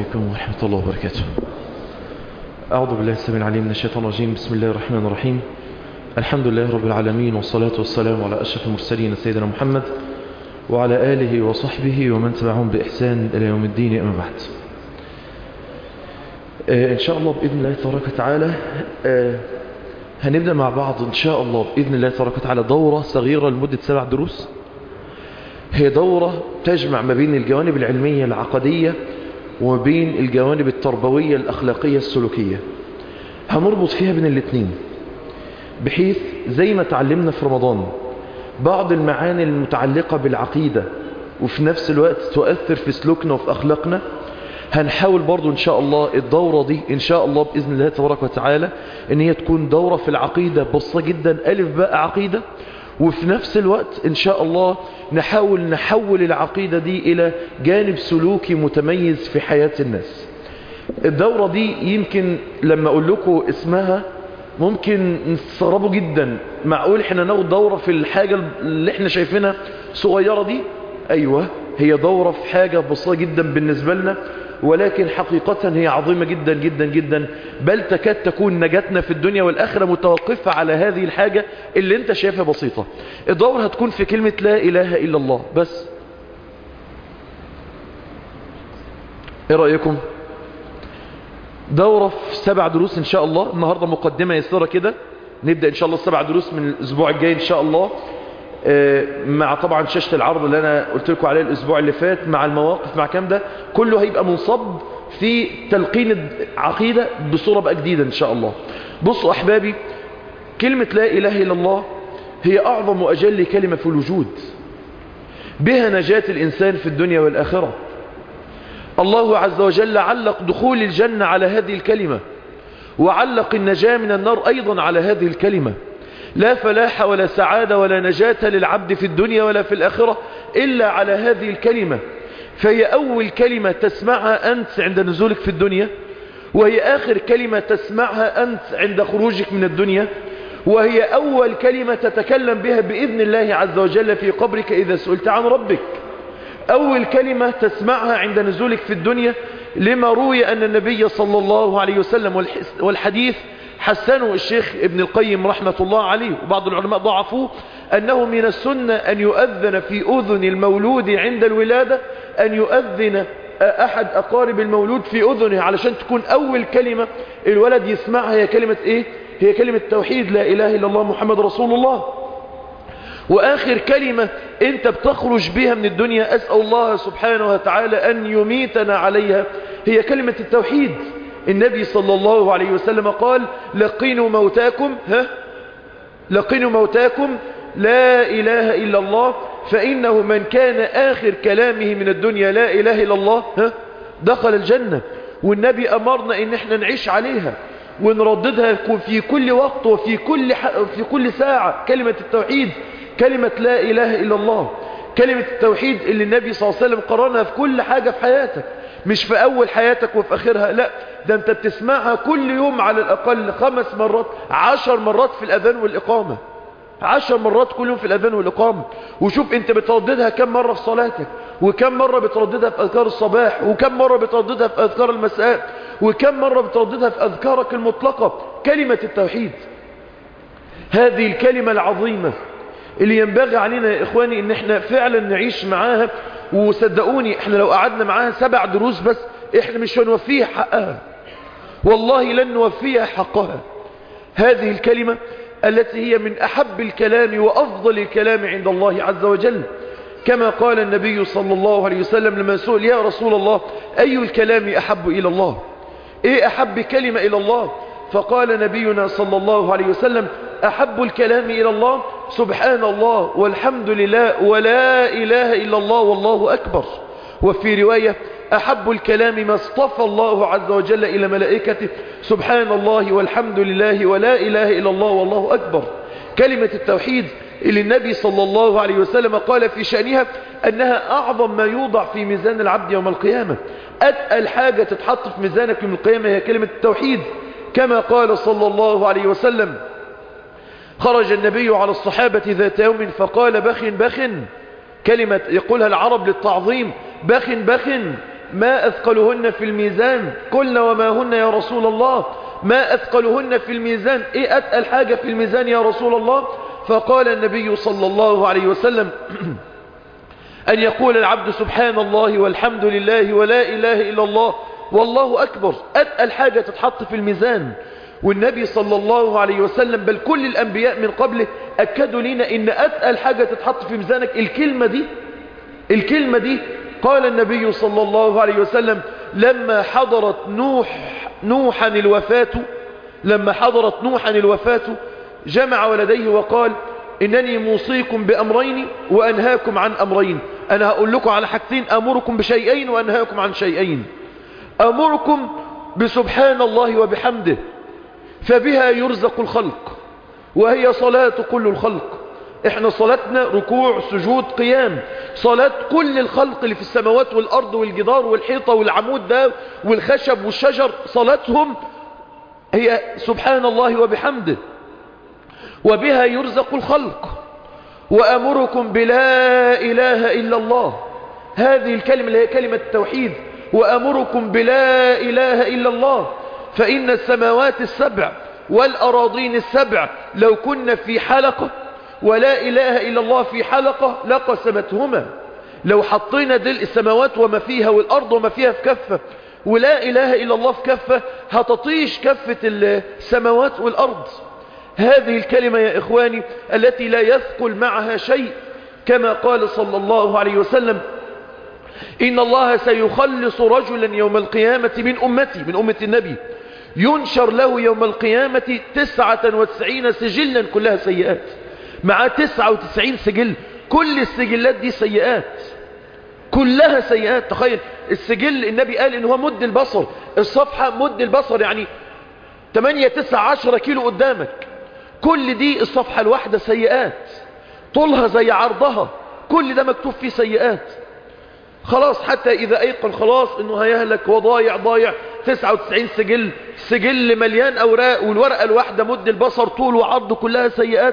عليكم ورحمة الله وبركاته أعوذ بالله السميع العليم من الشيطان الرجيم بسم الله الرحمن الرحيم الحمد لله رب العالمين والصلاة والسلام على أشرف المرسلين سيدنا محمد وعلى آله وصحبه ومن تبعهم بإحسان إلى يوم الدين أما بعد آه إن شاء الله بإذن الله تبارك وتعالى آه هنبدأ مع بعض إن شاء الله بإذن الله تبارك وتعالى دورة صغيرة لمدة سبع دروس هي دورة تجمع ما بين الجوانب العلمية العقدية وبين الجوانب التربوية الأخلاقية السلوكية هنربط فيها بين الاثنين بحيث زي ما تعلمنا في رمضان بعض المعاني المتعلقة بالعقيدة وفي نفس الوقت تؤثر في سلوكنا وفي أخلاقنا هنحاول برضو إن شاء الله الدورة دي إن شاء الله بإذن الله تبارك وتعالى إن هي تكون دورة في العقيدة بسيطة جدا ألف بقى عقيدة وفي نفس الوقت إن شاء الله نحاول نحول العقيدة دي إلى جانب سلوكي متميز في حياة الناس الدورة دي يمكن لما أقول لكم اسمها ممكن نستغربوا جدا معقول احنا ناخد دورة في الحاجة اللي احنا شايفينها صغيرة دي أيوة هي دورة في حاجة بسيطة جدا بالنسبة لنا ولكن حقيقة هي عظيمة جدا جدا جدا بل تكاد تكون نجاتنا في الدنيا والآخرة متوقفة على هذه الحاجة اللي انت شايفها بسيطة الدورة هتكون في كلمة لا إله إلا الله بس ايه رأيكم دورة في سبع دروس ان شاء الله النهاردة مقدمة يسيرة كده نبدأ ان شاء الله السبع دروس من الاسبوع الجاي ان شاء الله مع طبعا شاشة العرض اللي انا قلت لكم عليه الاسبوع اللي فات مع المواقف مع كام ده كله هيبقى منصب في تلقين عقيدة بصورة بقى جديدة ان شاء الله بصوا احبابي كلمة لا اله الا الله هي اعظم واجل كلمة في الوجود بها نجاة الانسان في الدنيا والاخرة الله عز وجل علق دخول الجنة على هذه الكلمة وعلق النجاة من النار ايضا على هذه الكلمة لا فلاح ولا سعادة ولا نجاة للعبد في الدنيا ولا في الآخرة إلا على هذه الكلمة فهي أول كلمة تسمعها أنت عند نزولك في الدنيا وهي آخر كلمة تسمعها أنت عند خروجك من الدنيا وهي أول كلمة تتكلم بها بإذن الله عز وجل في قبرك إذا سئلت عن ربك أول كلمة تسمعها عند نزولك في الدنيا لما روي أن النبي صلى الله عليه وسلم والحديث حسنه الشيخ ابن القيم رحمة الله عليه وبعض العلماء ضعفوه أنه من السنة أن يؤذن في أذن المولود عند الولادة أن يؤذن أحد أقارب المولود في أذنه علشان تكون أول كلمة الولد يسمعها هي كلمة إيه؟ هي كلمة توحيد لا إله إلا الله محمد رسول الله وآخر كلمة أنت بتخرج بها من الدنيا أسأل الله سبحانه وتعالى أن يميتنا عليها هي كلمة التوحيد النبي صلى الله عليه وسلم قال لقنوا موتاكم ها لقنوا موتاكم لا إله إلا الله فإنه من كان آخر كلامه من الدنيا لا إله إلا الله ها دخل الجنة والنبي أمرنا إن احنا نعيش عليها ونرددها في كل وقت وفي كل, في كل ساعة كلمة التوحيد كلمة لا إله إلا الله كلمة التوحيد اللي النبي صلى الله عليه وسلم قرنها في كل حاجة في حياتك مش في أول حياتك وفي آخرها لا ده أنت بتسمعها كل يوم على الأقل خمس مرات عشر مرات في الأذان والإقامة عشر مرات كل يوم في الأذان والإقامة وشوف أنت بترددها كم مرة في صلاتك وكم مرة بترددها في أذكار الصباح وكم مرة بترددها في أذكار المساء وكم مرة بترددها في أذكارك المطلقة كلمة التوحيد هذه الكلمة العظيمة اللي ينبغي علينا يا إخواني إن احنا فعلا نعيش معاها وصدقوني احنا لو قعدنا معاها سبع دروس بس احنا مش هنوفيها حقها والله لن نوفيها حقها هذه الكلمة التي هي من أحب الكلام وأفضل الكلام عند الله عز وجل كما قال النبي صلى الله عليه وسلم لما سئل يا رسول الله أي الكلام أحب إلى الله إيه أحب كلمة إلى الله فقال نبينا صلى الله عليه وسلم أحب الكلام إلى الله سبحان الله والحمد لله ولا إله إلا الله والله أكبر وفي رواية أحب الكلام ما اصطفى الله عز وجل إلى ملائكته سبحان الله والحمد لله ولا إله إلا الله والله أكبر كلمة التوحيد اللي النبي صلى الله عليه وسلم قال في شأنها أنها أعظم ما يوضع في ميزان العبد يوم القيامة أتقل حاجة تتحط في ميزانك يوم القيامة هي كلمة التوحيد كما قال صلى الله عليه وسلم خرج النبي على الصحابة ذات يوم فقال بخ بخ كلمة يقولها العرب للتعظيم بخ بخ ما أثقلهن في الميزان قلنا وما هن يا رسول الله ما أثقلهن في الميزان إيه أتقل حاجة في الميزان يا رسول الله فقال النبي صلى الله عليه وسلم أن يقول العبد سبحان الله والحمد لله ولا إله إلا الله والله أكبر أتقل حاجة تتحط في الميزان والنبي صلى الله عليه وسلم بل كل الأنبياء من قبله أكدوا لنا إن أتقل حاجة تتحط في ميزانك الكلمة دي الكلمة دي قال النبي صلى الله عليه وسلم لما حضرت نوح نوحا الوفاة لما حضرت نوحا الوفاة جمع ولديه وقال إنني موصيكم بأمرين وأنهاكم عن أمرين أنا هقول لكم على حاجتين أمركم بشيئين وأنهاكم عن شيئين أمركم بسبحان الله وبحمده فبها يرزق الخلق وهي صلاة كل الخلق احنا صلاتنا ركوع سجود قيام صلاة كل الخلق اللي في السماوات والأرض والجدار والحيطة والعمود ده والخشب والشجر صلاتهم هي سبحان الله وبحمده وبها يرزق الخلق وأمركم بلا إله إلا الله هذه الكلمة اللي هي كلمة التوحيد وأمركم بلا إله إلا الله فإن السماوات السبع والأراضين السبع لو كنا في حلقة ولا إله إلا الله في حلقة لقسمتهما لو حطينا دل السماوات وما فيها والأرض وما فيها في كفة ولا إله إلا الله في كفة هتطيش كفة السماوات والأرض هذه الكلمة يا إخواني التي لا يثقل معها شيء كما قال صلى الله عليه وسلم إن الله سيخلص رجلا يوم القيامة من أمتي من أمة النبي ينشر له يوم القيامة تسعة وتسعين سجلا كلها سيئات معاه تسعة وتسعين سجل كل السجلات دي سيئات كلها سيئات تخيل السجل النبي قال ان هو مد البصر الصفحة مد البصر يعني 8 9 10 كيلو قدامك كل دي الصفحة الواحدة سيئات طولها زي عرضها كل ده مكتوب فيه سيئات خلاص حتى إذا أيقن خلاص إنه هيهلك وضايع ضايع 99 سجل سجل مليان أوراق والورقة الواحدة مد البصر طول وعرض كلها سيئات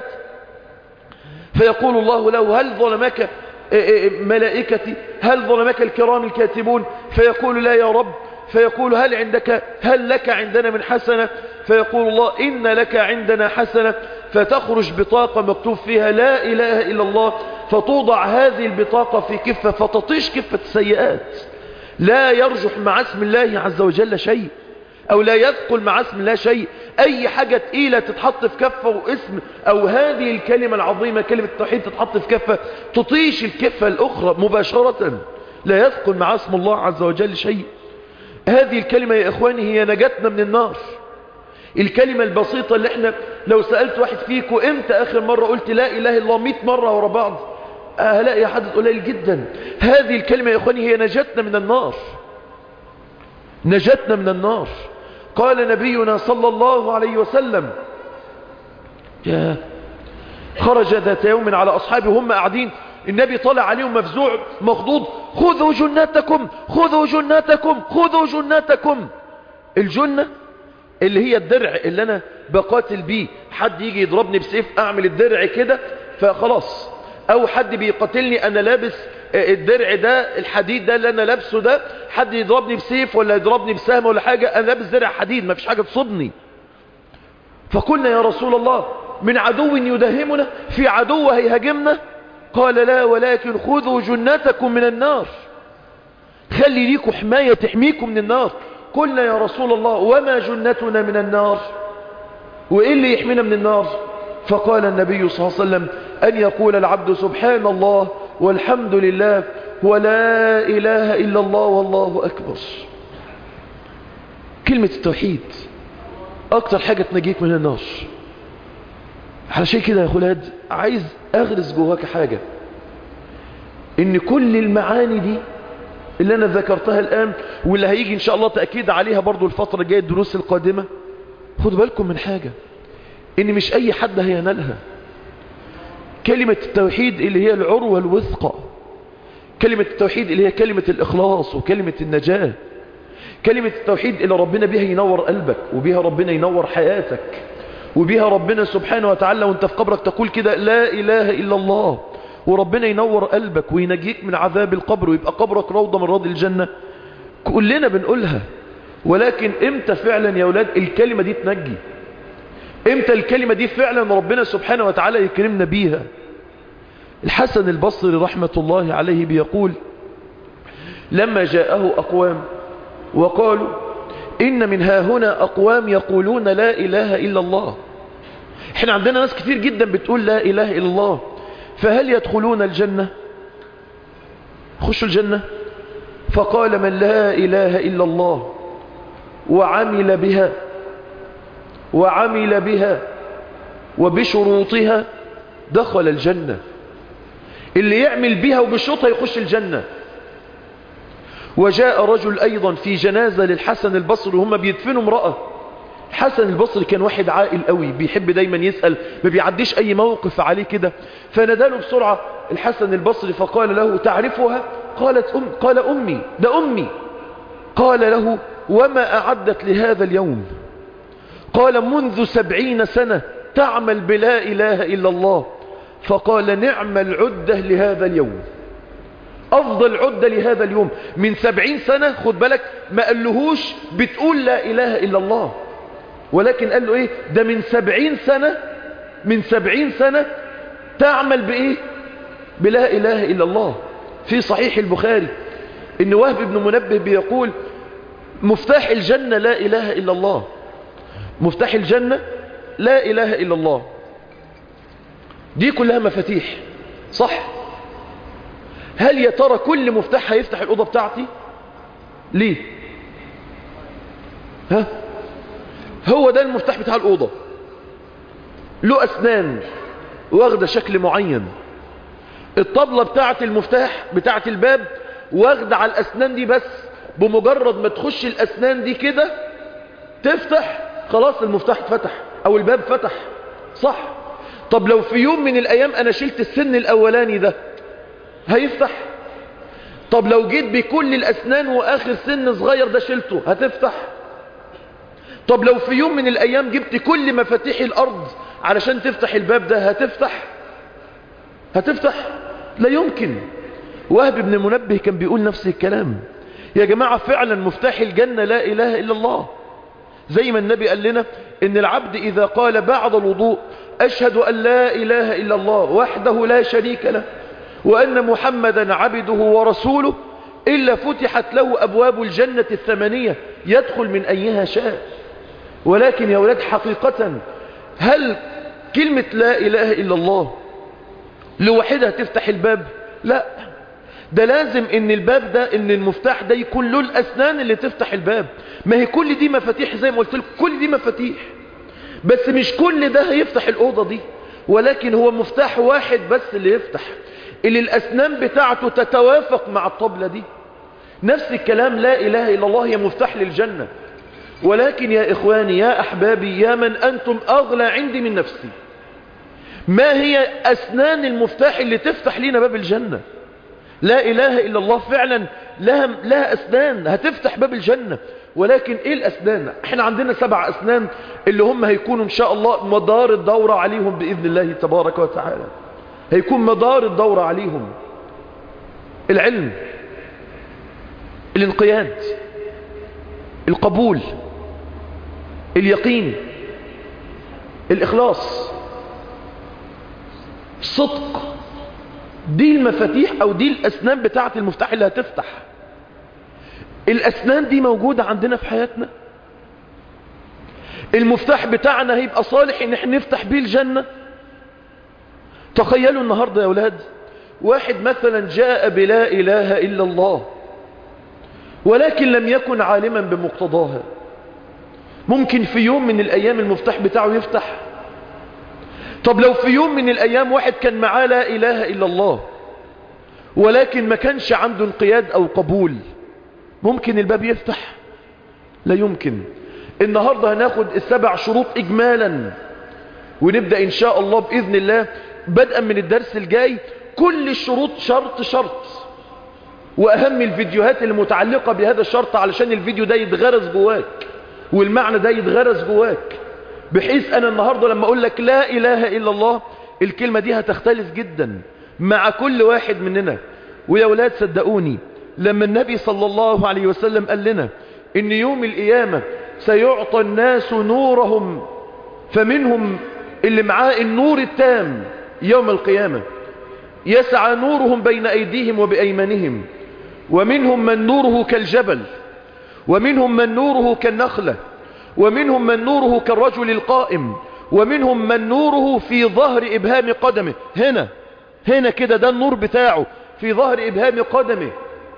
فيقول الله له هل ظلمك ملائكتي هل ظلمك الكرام الكاتبون فيقول لا يا رب فيقول هل عندك هل لك عندنا من حسنة فيقول الله إن لك عندنا حسنة فتخرج بطاقة مكتوب فيها لا إله إلا الله فتوضع هذه البطاقة في كفة فتطيش كفة السيئات لا يرجح مع اسم الله عز وجل شيء أو لا يثقل مع اسم الله شيء أي حاجة تقيلة تتحط في كفة واسم أو هذه الكلمة العظيمة كلمة التوحيد تتحط في كفة تطيش الكفة الأخرى مباشرة لا يثقل مع اسم الله عز وجل شيء هذه الكلمة يا إخواني هي نجاتنا من النار الكلمة البسيطة اللي احنا لو سألت واحد فيكم امتى آخر مرة قلت لا إله إلا الله 100 مرة ورا بعض هلاقي حدث قليل جدا هذه الكلمة يا إخواني هي نجاتنا من النار نجاتنا من النار قال نبينا صلى الله عليه وسلم يا خرج ذات يوم على أصحابه هم قاعدين النبي طلع عليهم مفزوع مخضوض خذوا جناتكم خذوا جناتكم خذوا جناتكم الجنة اللي هي الدرع اللي انا بقاتل بيه حد يجي يضربني بسيف اعمل الدرع كده فخلاص او حد بيقاتلني انا لابس الدرع ده الحديد ده اللي انا لابسه ده حد يضربني بسيف ولا يضربني بسهم ولا حاجة انا لابس درع حديد ما فيش حاجة تصدني فقلنا يا رسول الله من عدو يدهمنا في عدو هيهاجمنا قال لا ولكن خذوا جنتكم من النار خلي ليكم حماية تحميكم من النار قلنا يا رسول الله وما جنتنا من النار وإيه اللي يحمينا من النار فقال النبي صلى الله عليه وسلم أن يقول العبد سبحان الله والحمد لله ولا إله إلا الله والله أكبر كلمة التوحيد أكتر حاجة تنجيك من النار علشان كده يا خلاد عايز أغرس جواك حاجة إن كل المعاني دي اللي أنا ذكرتها الآن واللي هيجي إن شاء الله تأكيد عليها برضو الفترة الجاية الدروس القادمة خدوا بالكم من حاجة إن مش أي حد هينالها كلمة التوحيد اللي هي العروة الوثقى كلمة التوحيد اللي هي كلمة الإخلاص وكلمة النجاة كلمة التوحيد اللي ربنا بيها ينور قلبك وبيها ربنا ينور حياتك وبيها ربنا سبحانه وتعالى وانت في قبرك تقول كده لا إله إلا الله وربنا ينور قلبك وينجيك من عذاب القبر ويبقى قبرك روضة من روض الجنة كلنا بنقولها ولكن امتى فعلا يا أولاد الكلمة دي تنجي امتى الكلمة دي فعلا ربنا سبحانه وتعالى يكرمنا بيها الحسن البصري رحمة الله عليه بيقول لما جاءه أقوام وقالوا إن من ها هنا أقوام يقولون لا إله إلا الله احنا عندنا ناس كتير جدا بتقول لا إله إلا الله فهل يدخلون الجنة خشوا الجنة فقال من لا إله إلا الله وعمل بها وعمل بها وبشروطها دخل الجنة اللي يعمل بها وبشروطها يخش الجنة وجاء رجل أيضا في جنازة للحسن البصري وهم بيدفنوا امرأة حسن البصري كان واحد عاقل قوي بيحب دايما يسأل ما بيعديش أي موقف عليه كده فناداله بسرعة الحسن البصري فقال له تعرفها قالت أم قال أمي ده أمي قال له وما أعدت لهذا اليوم قال منذ سبعين سنة تعمل بلا إله إلا الله فقال نعم العدة لهذا اليوم أفضل عدة لهذا اليوم من سبعين سنة خد بالك ما قالهوش بتقول لا إله إلا الله ولكن قال له إيه ده من سبعين سنة من سبعين سنة تعمل بإيه بلا إله إلا الله في صحيح البخاري إن وهب بن منبه بيقول مفتاح الجنة لا إله إلا الله مفتاح الجنة لا إله إلا الله دي كلها مفاتيح صح هل يا ترى كل مفتاح هيفتح الأوضة بتاعتي ليه ها هو ده المفتاح بتاع الأوضة له أسنان واخدة شكل معين الطبلة بتاعة المفتاح بتاعة الباب واخدة على الأسنان دي بس بمجرد ما تخش الأسنان دي كده تفتح خلاص المفتاح فتح أو الباب فتح صح طب لو في يوم من الأيام أنا شلت السن الأولاني ده هيفتح طب لو جيت بكل الأسنان وآخر سن صغير ده شلته هتفتح طب لو في يوم من الأيام جبت كل مفاتيح الأرض علشان تفتح الباب ده هتفتح هتفتح لا يمكن وهب بن المنبه كان بيقول نفس الكلام يا جماعة فعلا مفتاح الجنة لا إله إلا الله زي ما النبي قال لنا إن العبد إذا قال بعد الوضوء أشهد أن لا إله إلا الله وحده لا شريك له وأن محمدا عبده ورسوله إلا فتحت له أبواب الجنة الثمانية يدخل من أيها شاء ولكن يا ولاد حقيقة هل كلمة لا إله إلا الله لوحدها تفتح الباب لا ده لازم ان الباب ده ان المفتاح ده يكون له الاسنان اللي تفتح الباب ما هي كل دي مفاتيح زي ما قلت لكم كل دي مفاتيح بس مش كل ده هيفتح الاوضه دي ولكن هو مفتاح واحد بس اللي يفتح اللي الاسنان بتاعته تتوافق مع الطبلة دي نفس الكلام لا اله الا الله هي مفتاح للجنة ولكن يا اخواني يا احبابي يا من انتم اغلى عندي من نفسي ما هي اسنان المفتاح اللي تفتح لنا باب الجنة لا اله الا الله فعلا لها, لها اسنان هتفتح باب الجنة ولكن ايه الاسنان احنا عندنا سبع اسنان اللي هم هيكونوا ان شاء الله مدار الدورة عليهم باذن الله تبارك وتعالى هيكون مدار الدورة عليهم العلم الانقياد القبول اليقين الإخلاص الصدق دي المفاتيح أو دي الأسنان بتاعة المفتاح اللي هتفتح الأسنان دي موجودة عندنا في حياتنا المفتاح بتاعنا هيبقى صالح ان احنا نفتح بيه الجنة تخيلوا النهاردة يا أولاد واحد مثلا جاء بلا إله إلا الله ولكن لم يكن عالما بمقتضاها ممكن في يوم من الأيام المفتاح بتاعه يفتح طب لو في يوم من الأيام واحد كان معاه لا إله إلا الله ولكن ما كانش عنده انقياد أو قبول ممكن الباب يفتح لا يمكن النهاردة هناخد السبع شروط إجمالا ونبدأ إن شاء الله بإذن الله بدءا من الدرس الجاي كل الشروط شرط شرط وأهم الفيديوهات المتعلقة بهذا الشرط علشان الفيديو ده يتغرز جواك والمعنى ده يتغرز جواك بحيث أنا النهاردة لما أقول لك لا إله إلا الله الكلمة دي هتختلف جدا مع كل واحد مننا ويا ولاد صدقوني لما النبي صلى الله عليه وسلم قال لنا ان يوم القيامة سيعطى الناس نورهم فمنهم اللي معاه النور التام يوم القيامة يسعى نورهم بين أيديهم وبأيمانهم ومنهم من نوره كالجبل ومنهم من نوره كالنخلة ومنهم من نوره كالرجل القائم ومنهم من نوره في ظهر إبهام قدمه هنا هنا كده ده النور بتاعه في ظهر إبهام قدمه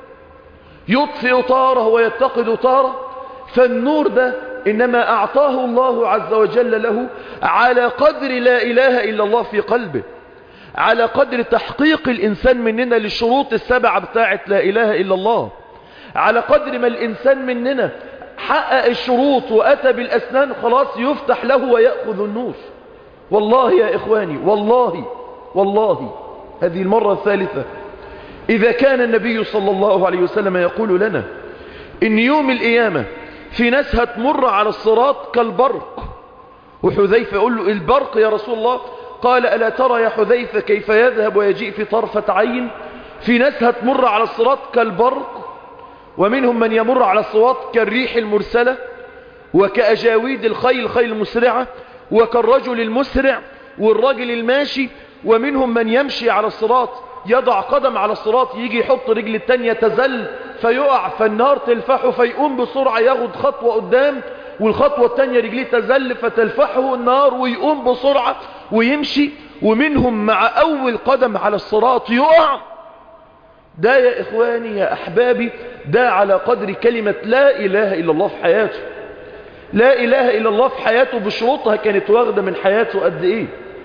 يطفئ طاره ويتقد طاره فالنور ده إنما أعطاه الله عز وجل له على قدر لا إله إلا الله في قلبه على قدر تحقيق الإنسان مننا للشروط السبعة بتاعت لا إله إلا الله على قدر ما الإنسان مننا حقق الشروط وأتى بالأسنان خلاص يفتح له ويأخذ النور والله يا إخواني والله والله هذه المرة الثالثة إذا كان النبي صلى الله عليه وسلم يقول لنا إن يوم القيامة في ناس هتمر على الصراط كالبرق وحذيفة يقول له البرق يا رسول الله قال ألا ترى يا حذيفة كيف يذهب ويجيء في طرفة عين في ناس هتمر على الصراط كالبرق ومنهم من يمر على الصراط كالريح المرسلة وكأجاويد الخيل الخيل المسرعة وكالرجل المسرع والرجل الماشي ومنهم من يمشي على الصراط يضع قدم على الصراط يجي يحط رجل التانية تزل فيقع فالنار تلفحه فيقوم بسرعة ياخد خطوة قدام والخطوة التانية رجليه تزل فتلفحه النار ويقوم بسرعة ويمشي ومنهم مع أول قدم على الصراط يقع ده يا إخواني يا أحبابي ده على قدر كلمة لا إله إلا الله في حياته لا إله إلا الله في حياته بشروطها كانت واخدة من حياته قد إيه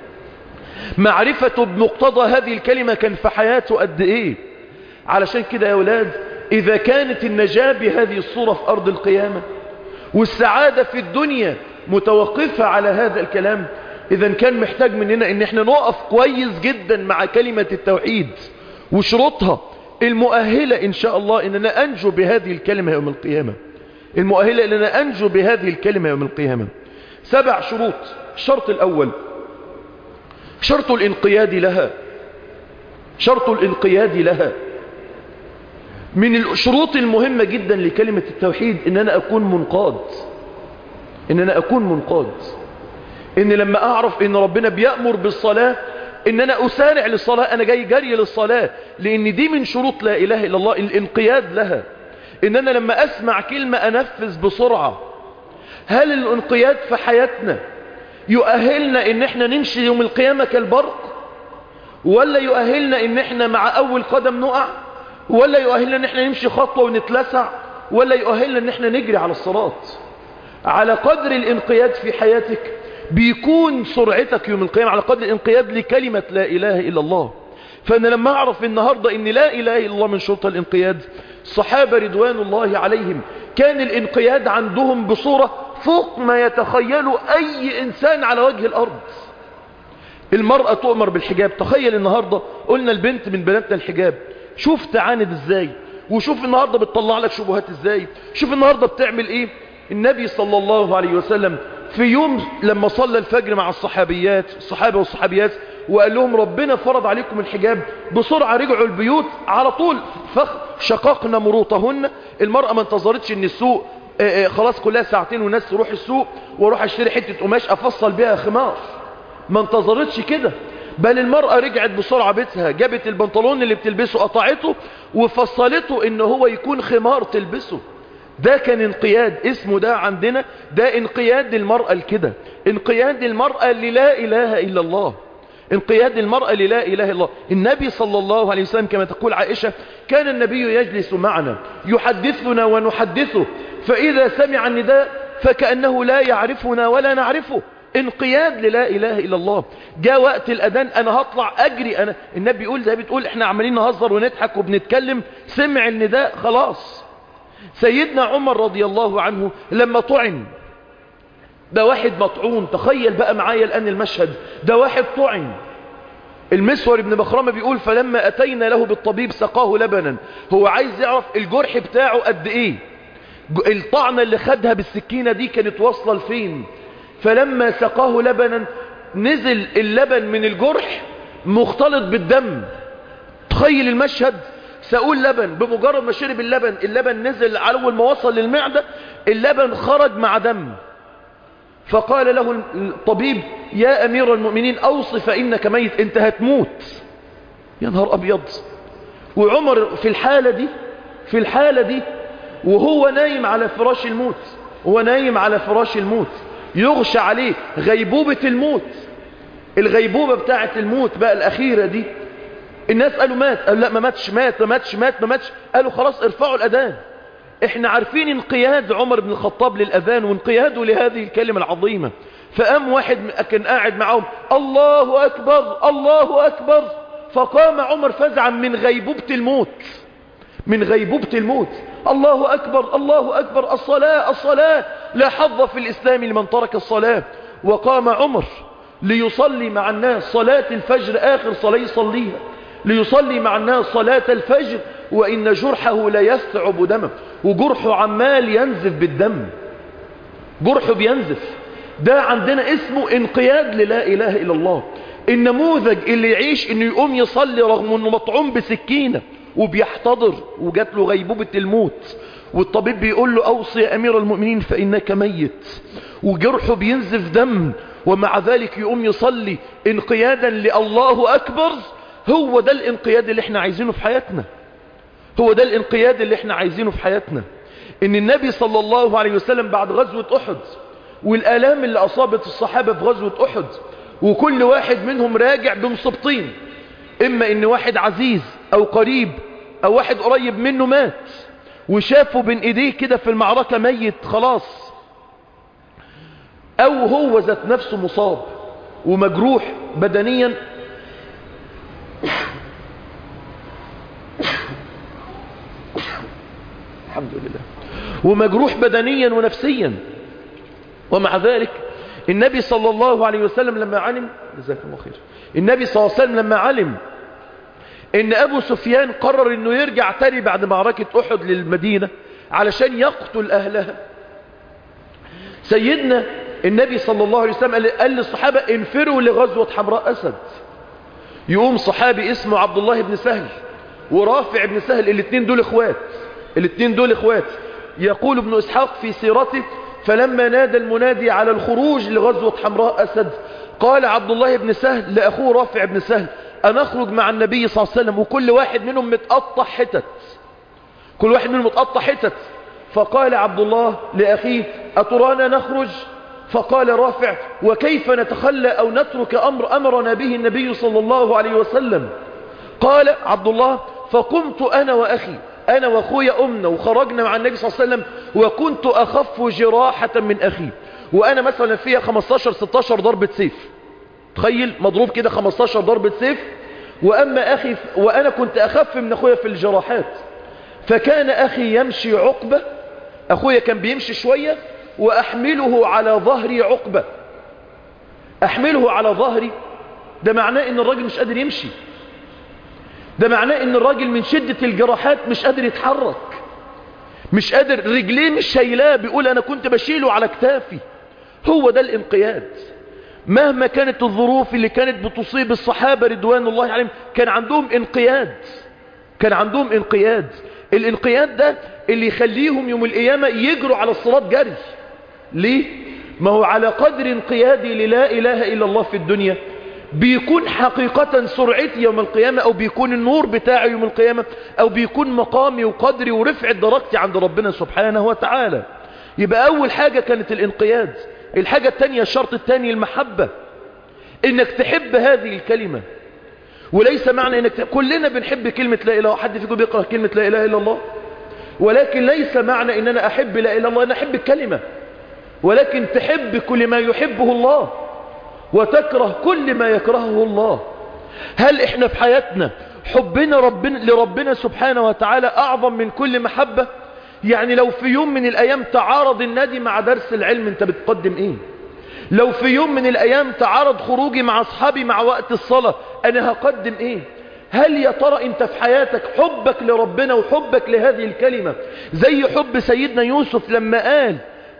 معرفته بمقتضى هذه الكلمة كان في حياته قد إيه علشان كده يا أولاد إذا كانت النجاة بهذه الصورة في أرض القيامة والسعادة في الدنيا متوقفة على هذا الكلام إذا كان محتاج مننا إن احنا نقف كويس جدا مع كلمة التوحيد وشروطها المؤهلة إن شاء الله إننا أنجو بهذه الكلمة يوم القيامة المؤهلة إننا أنجو بهذه الكلمة يوم القيامة سبع شروط الشرط الأول شرط الانقياد لها شرط الانقياد لها من الشروط المهمة جدا لكلمة التوحيد ان انا اكون منقاد ان انا اكون منقاد ان لما اعرف ان ربنا بيأمر بالصلاة ان انا اسارع للصلاة انا جاي جري للصلاة لان دي من شروط لا اله الا الله الانقياد لها ان انا لما اسمع كلمة انفذ بسرعة هل الانقياد في حياتنا يؤهلنا ان احنا نمشي يوم القيامة كالبرق ولا يؤهلنا ان احنا مع اول قدم نقع ولا يؤهلنا ان احنا نمشي خطوة ونتلسع ولا يؤهلنا ان احنا نجري على الصراط على قدر الانقياد في حياتك بيكون سرعتك يوم القيامة على قدر الانقياد لكلمة لا اله الا الله فانا لما اعرف النهاردة ان لا اله الا الله من شرط الانقياد الصحابة رضوان الله عليهم كان الانقياد عندهم بصورة فوق ما يتخيله اي انسان على وجه الارض المرأة تؤمر بالحجاب تخيل النهاردة قلنا البنت من بناتنا الحجاب شوف تعاند ازاي وشوف النهاردة بتطلع لك شبهات ازاي شوف النهاردة بتعمل ايه النبي صلى الله عليه وسلم في يوم لما صلى الفجر مع الصحابيات الصحابة والصحابيات وقال لهم ربنا فرض عليكم الحجاب بسرعة رجعوا البيوت على طول فخ شققنا مروطهن المرأة ما انتظرتش ان السوق آآ آآ خلاص كلها ساعتين وناس تروح السوق واروح اشتري حتة قماش افصل بيها خمار ما انتظرتش كده بل المرأة رجعت بسرعة بيتها جابت البنطلون اللي بتلبسه قطعته وفصلته ان هو يكون خمار تلبسه ده كان انقياد اسمه ده عندنا ده انقياد المرأة الكده انقياد المرأة للا اله الا الله انقياد المرأة للا اله الا الله النبي صلى الله عليه وسلم كما تقول عائشة كان النبي يجلس معنا يحدثنا ونحدثه فاذا سمع النداء فكأنه لا يعرفنا ولا نعرفه انقياد للا اله الا الله جاء وقت الاذان انا هطلع اجري انا النبي يقول زي بتقول احنا عمالين نهزر ونضحك وبنتكلم سمع النداء خلاص سيدنا عمر رضي الله عنه لما طعن ده واحد مطعون تخيل بقى معايا الان المشهد ده واحد طعن المسور ابن مخرمة بيقول فلما اتينا له بالطبيب سقاه لبنا هو عايز يعرف الجرح بتاعه قد ايه الطعنة اللي خدها بالسكينة دي كانت واصلة لفين فلما سقاه لبنا نزل اللبن من الجرح مختلط بالدم تخيل المشهد سأقول لبن بمجرد ما شرب اللبن اللبن نزل على أول ما وصل للمعدة اللبن خرج مع دم فقال له الطبيب يا أمير المؤمنين أوصي فإنك ميت أنت هتموت يا نهار أبيض وعمر في الحالة دي في الحالة دي وهو نايم على فراش الموت هو نايم على فراش الموت يغشى عليه غيبوبة الموت الغيبوبة بتاعة الموت بقى الأخيرة دي الناس قالوا مات قالوا لا ما ماتش مات ما ماتش مات ما ماتش قالوا خلاص ارفعوا الأذان احنا عارفين انقياد عمر بن الخطاب للأذان وانقياده لهذه الكلمة العظيمة فقام واحد كان قاعد معهم الله أكبر الله أكبر فقام عمر فزعا من غيبوبة الموت من غيبوبة الموت الله أكبر الله أكبر الصلاة الصلاة لا حظ في الإسلام لمن ترك الصلاة وقام عمر ليصلي مع الناس صلاة الفجر آخر صلاة يصليها ليصلي مع الناس صلاة الفجر وإن جرحه لا يستعب دمه وجرحه عمال ينزف بالدم جرحه بينزف ده عندنا اسمه انقياد للا إله إلا الله النموذج اللي يعيش انه يقوم يصلي رغم انه مطعوم بسكينة وبيحتضر وجات له غيبوبة الموت والطبيب بيقول له اوصي يا امير المؤمنين فانك ميت وجرحه بينزف دم ومع ذلك يقوم يصلي انقيادا لله اكبر هو ده الانقياد اللي احنا عايزينه في حياتنا هو ده الانقياد اللي احنا عايزينه في حياتنا ان النبي صلى الله عليه وسلم بعد غزوة احد والالام اللي اصابت الصحابة في غزوة احد وكل واحد منهم راجع بمصبتين اما ان واحد عزيز او قريب او واحد قريب منه مات وشافه بين ايديه كده في المعركة ميت خلاص او هو ذات نفسه مصاب ومجروح بدنيا الحمد لله ومجروح بدنيا ونفسيا ومع ذلك النبي صلى الله عليه وسلم لما علم جزاك الله خير النبي صلى الله عليه وسلم لما علم ان ابو سفيان قرر انه يرجع تاني بعد معركة احد للمدينة علشان يقتل اهلها سيدنا النبي صلى الله عليه وسلم قال للصحابة انفروا لغزوة حمراء اسد يقوم صحابي اسمه عبد الله بن سهل ورافع بن سهل الاثنين دول اخوات الاثنين دول اخوات يقول ابن اسحاق في سيرته فلما نادى المنادي على الخروج لغزوة حمراء أسد قال عبد الله بن سهل لأخوه رافع بن سهل أن أخرج مع النبي صلى الله عليه وسلم وكل واحد منهم متقطع حتت كل واحد منهم متقطع حتت فقال عبد الله لأخيه أترانا نخرج فقال رافع وكيف نتخلى أو نترك أمر أمرنا به النبي صلى الله عليه وسلم قال عبد الله فقمت أنا وأخي أنا وأخويا أمنا وخرجنا مع النبي صلى الله عليه وسلم وكنت أخف جراحة من أخي وأنا مثلا فيها 15-16 ضربة سيف تخيل مضروب كده 15 ضربة سيف وأما أخي وأنا كنت أخف من أخويا في الجراحات فكان أخي يمشي عقبة أخويا كان بيمشي شوية وأحمله على ظهري عقبة أحمله على ظهري ده معناه إن الراجل مش قادر يمشي ده معناه ان الراجل من شدة الجراحات مش قادر يتحرك مش قادر رجليه مش شايلاه بيقول انا كنت بشيله على كتافي هو ده الانقياد مهما كانت الظروف اللي كانت بتصيب الصحابة رضوان الله عليهم كان عندهم انقياد كان عندهم انقياد الانقياد ده اللي يخليهم يوم القيامة يجروا على الصراط جري ليه ما هو على قدر انقيادي للا اله الا الله في الدنيا بيكون حقيقة سرعتي يوم القيامة او بيكون النور بتاعي يوم القيامة او بيكون مقامي وقدري ورفع درجتي عند ربنا سبحانه وتعالى يبقى اول حاجة كانت الانقياد الحاجة التانية الشرط التاني المحبة انك تحب هذه الكلمة وليس معنى انك ت... كلنا بنحب كلمة لا اله حد فيكم بيقرأ كلمة لا اله الا الله ولكن ليس معنى ان انا احب لا اله الا الله انا احب الكلمة ولكن تحب كل ما يحبه الله وتكره كل ما يكرهه الله هل احنا في حياتنا حبنا ربنا لربنا سبحانه وتعالى اعظم من كل محبة يعني لو في يوم من الايام تعارض النادي مع درس العلم انت بتقدم ايه لو في يوم من الايام تعارض خروجي مع اصحابي مع وقت الصلاة انا هقدم ايه هل يا ترى انت في حياتك حبك لربنا وحبك لهذه الكلمة زي حب سيدنا يوسف لما قال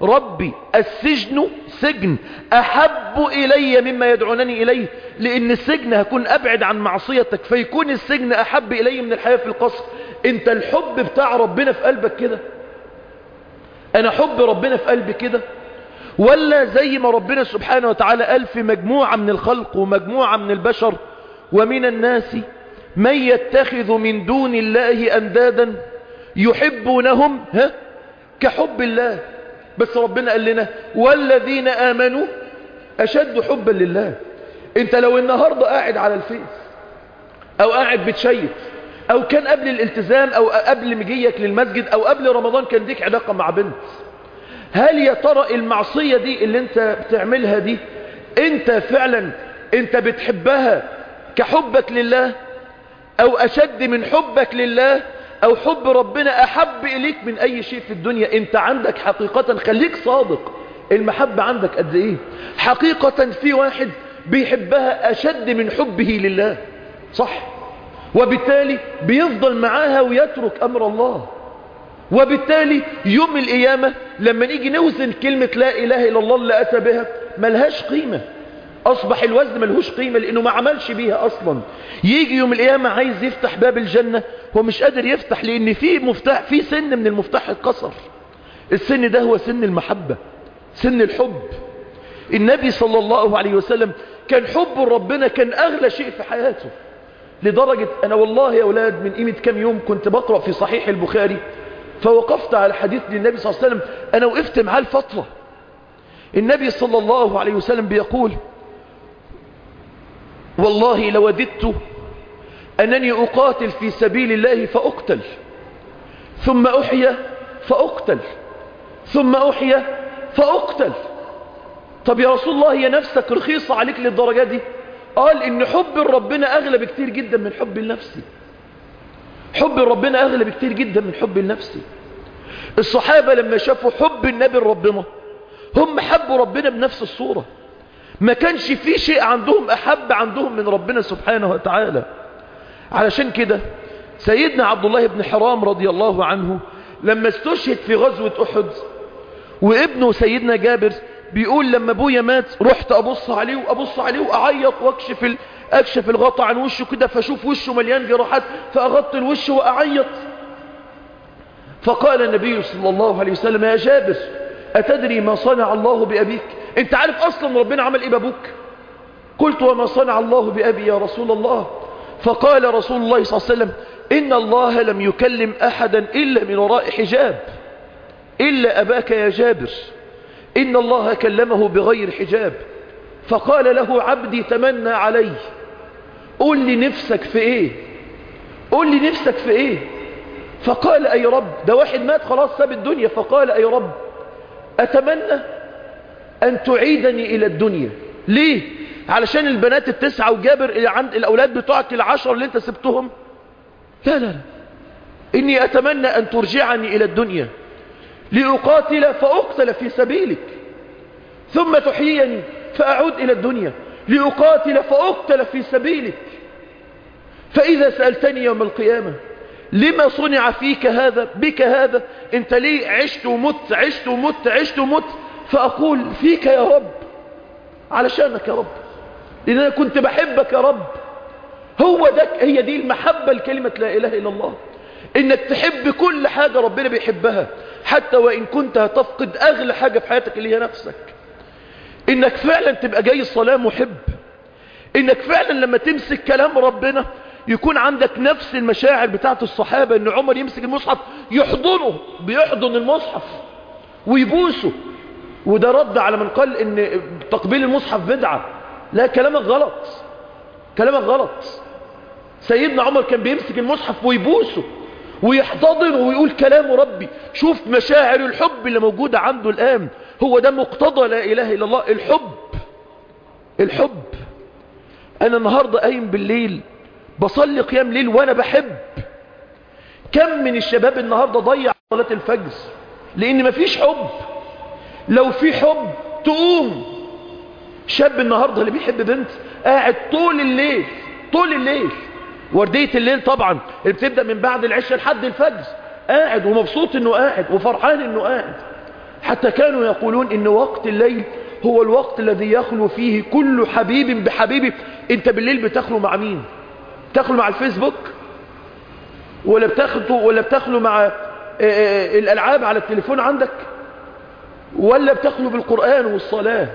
ربي السجن سجن أحب إلي مما يدعونني إليه لأن السجن هكون أبعد عن معصيتك فيكون السجن أحب إلي من الحياة في القصر انت الحب بتاع ربنا في قلبك كده انا حب ربنا في قلبي كده ولا زي ما ربنا سبحانه وتعالى قال في مجموعة من الخلق ومجموعة من البشر ومن الناس من يتخذ من دون الله أندادا يحبونهم ها كحب الله بس ربنا قال لنا والذين آمنوا أشد حبا لله انت لو النهاردة قاعد على الفيس او قاعد بتشيت او كان قبل الالتزام او قبل مجيك للمسجد او قبل رمضان كان ديك علاقة مع بنت هل يا ترى المعصية دي اللي انت بتعملها دي انت فعلا انت بتحبها كحبك لله او اشد من حبك لله او حب ربنا احب اليك من اي شيء في الدنيا انت عندك حقيقة خليك صادق المحبة عندك قد ايه حقيقة في واحد بيحبها اشد من حبه لله صح وبالتالي بيفضل معاها ويترك امر الله وبالتالي يوم القيامة لما نيجي نوزن كلمة لا اله الا الله اللي اتى بها ملهاش قيمة اصبح الوزن ملهوش قيمة لانه ما عملش بيها اصلا يجي يوم القيامة عايز يفتح باب الجنة هو مش قادر يفتح لان في مفتاح في سن من المفتاح اتكسر السن ده هو سن المحبة سن الحب النبي صلى الله عليه وسلم كان حب ربنا كان اغلى شيء في حياته لدرجة انا والله يا اولاد من قيمة كام يوم كنت بقرأ في صحيح البخاري فوقفت على حديث للنبي صلى الله عليه وسلم انا وقفت معاه الفترة النبي صلى الله عليه وسلم بيقول والله لوددت أنني أقاتل في سبيل الله فأقتل ثم أحيا فأقتل ثم أحيا فأقتل طب يا رسول الله هي نفسك رخيصة عليك للدرجة دي قال إن حب ربنا أغلى بكتير جدا من حب النفسي حب ربنا أغلى بكتير جدا من حب النفسي الصحابة لما شافوا حب النبي ربنا هم حبوا ربنا بنفس الصورة ما كانش في شيء عندهم أحب عندهم من ربنا سبحانه وتعالى علشان كده سيدنا عبد الله بن حرام رضي الله عنه لما استشهد في غزوة أحد وابنه سيدنا جابر بيقول لما ابويا مات رحت أبص عليه وأبص عليه وأعيط وأكشف ال... أكشف الغطاء عن وشه كده فأشوف وشه مليان جراحات فأغطي الوش وأعيط فقال النبي صلى الله عليه وسلم يا جابر أتدري ما صنع الله بأبيك انت عارف اصلا ربنا عمل ايه بابوك قلت وما صنع الله بأبي يا رسول الله فقال رسول الله صلى الله عليه وسلم إن الله لم يكلم أحدا إلا من وراء حجاب إلا أباك يا جابر إن الله كلمه بغير حجاب فقال له عبدي تمنى علي قل لي نفسك في ايه قل لي نفسك في ايه فقال اي رب ده واحد مات خلاص ساب الدنيا فقال اي رب اتمنى ان تعيدني الى الدنيا ليه علشان البنات التسعة وجابر اللي عند الاولاد بتوعك العشر اللي انت سبتهم لا لا لا اني اتمنى ان ترجعني الى الدنيا لأقاتل فأقتل في سبيلك ثم تحييني فأعود إلى الدنيا لأقاتل فأقتل في سبيلك فإذا سألتني يوم القيامة لما صنع فيك هذا بك هذا انت ليه عشت ومت عشت ومت عشت ومت فأقول فيك يا رب علشانك يا رب لأن أنا كنت بحبك يا رب هو ده هي دي المحبة لكلمة لا إله إلا الله إنك تحب كل حاجة ربنا بيحبها حتى وإن كنت هتفقد أغلى حاجة في حياتك اللي هي نفسك إنك فعلا تبقى جاي الصلاة محب إنك فعلا لما تمسك كلام ربنا يكون عندك نفس المشاعر بتاعت الصحابة إن عمر يمسك المصحف يحضنه بيحضن المصحف ويبوسه وده رد على من قال إن تقبيل المصحف بدعة لا كلامك غلط كلامك غلط سيدنا عمر كان بيمسك المصحف ويبوسه ويحتضنه ويقول كلام ربي شوف مشاعر الحب اللي موجودة عنده الآن هو ده مقتضى لا إله إلا الله الحب الحب أنا النهاردة قايم بالليل بصلي قيام ليل وأنا بحب كم من الشباب النهاردة ضيع صلاة الفجر لأن مفيش حب لو في حب تقوم شاب النهاردة اللي بيحب بنت قاعد طول الليل طول الليل وردية الليل طبعا اللي بتبدأ من بعد العشاء لحد الفجر قاعد ومبسوط انه قاعد وفرحان انه قاعد حتى كانوا يقولون ان وقت الليل هو الوقت الذي يخلو فيه كل حبيب بحبيبه انت بالليل بتخلو مع مين تخلو مع الفيسبوك ولا بتخلو ولا بتخلو مع الالعاب على التليفون عندك ولا بتخلو بالقرآن والصلاة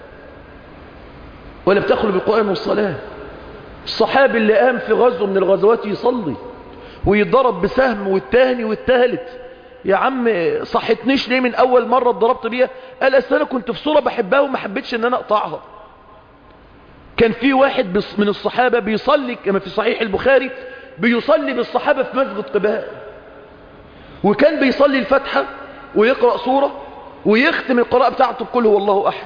ولا بتخلو بالقرآن والصلاة الصحابي اللي قام في غزو من الغزوات يصلي ويضرب بسهم والتاني والتالت يا عم صحتنيش ليه من اول مرة اتضربت بيها قال اصل انا كنت في صورة بحبها وما حبيتش ان انا اقطعها كان في واحد من الصحابة بيصلي كما في صحيح البخاري بيصلي بالصحابة في مسجد قباء وكان بيصلي الفتحة ويقرأ سورة ويختم القراءة بتاعته بكل هو الله أحد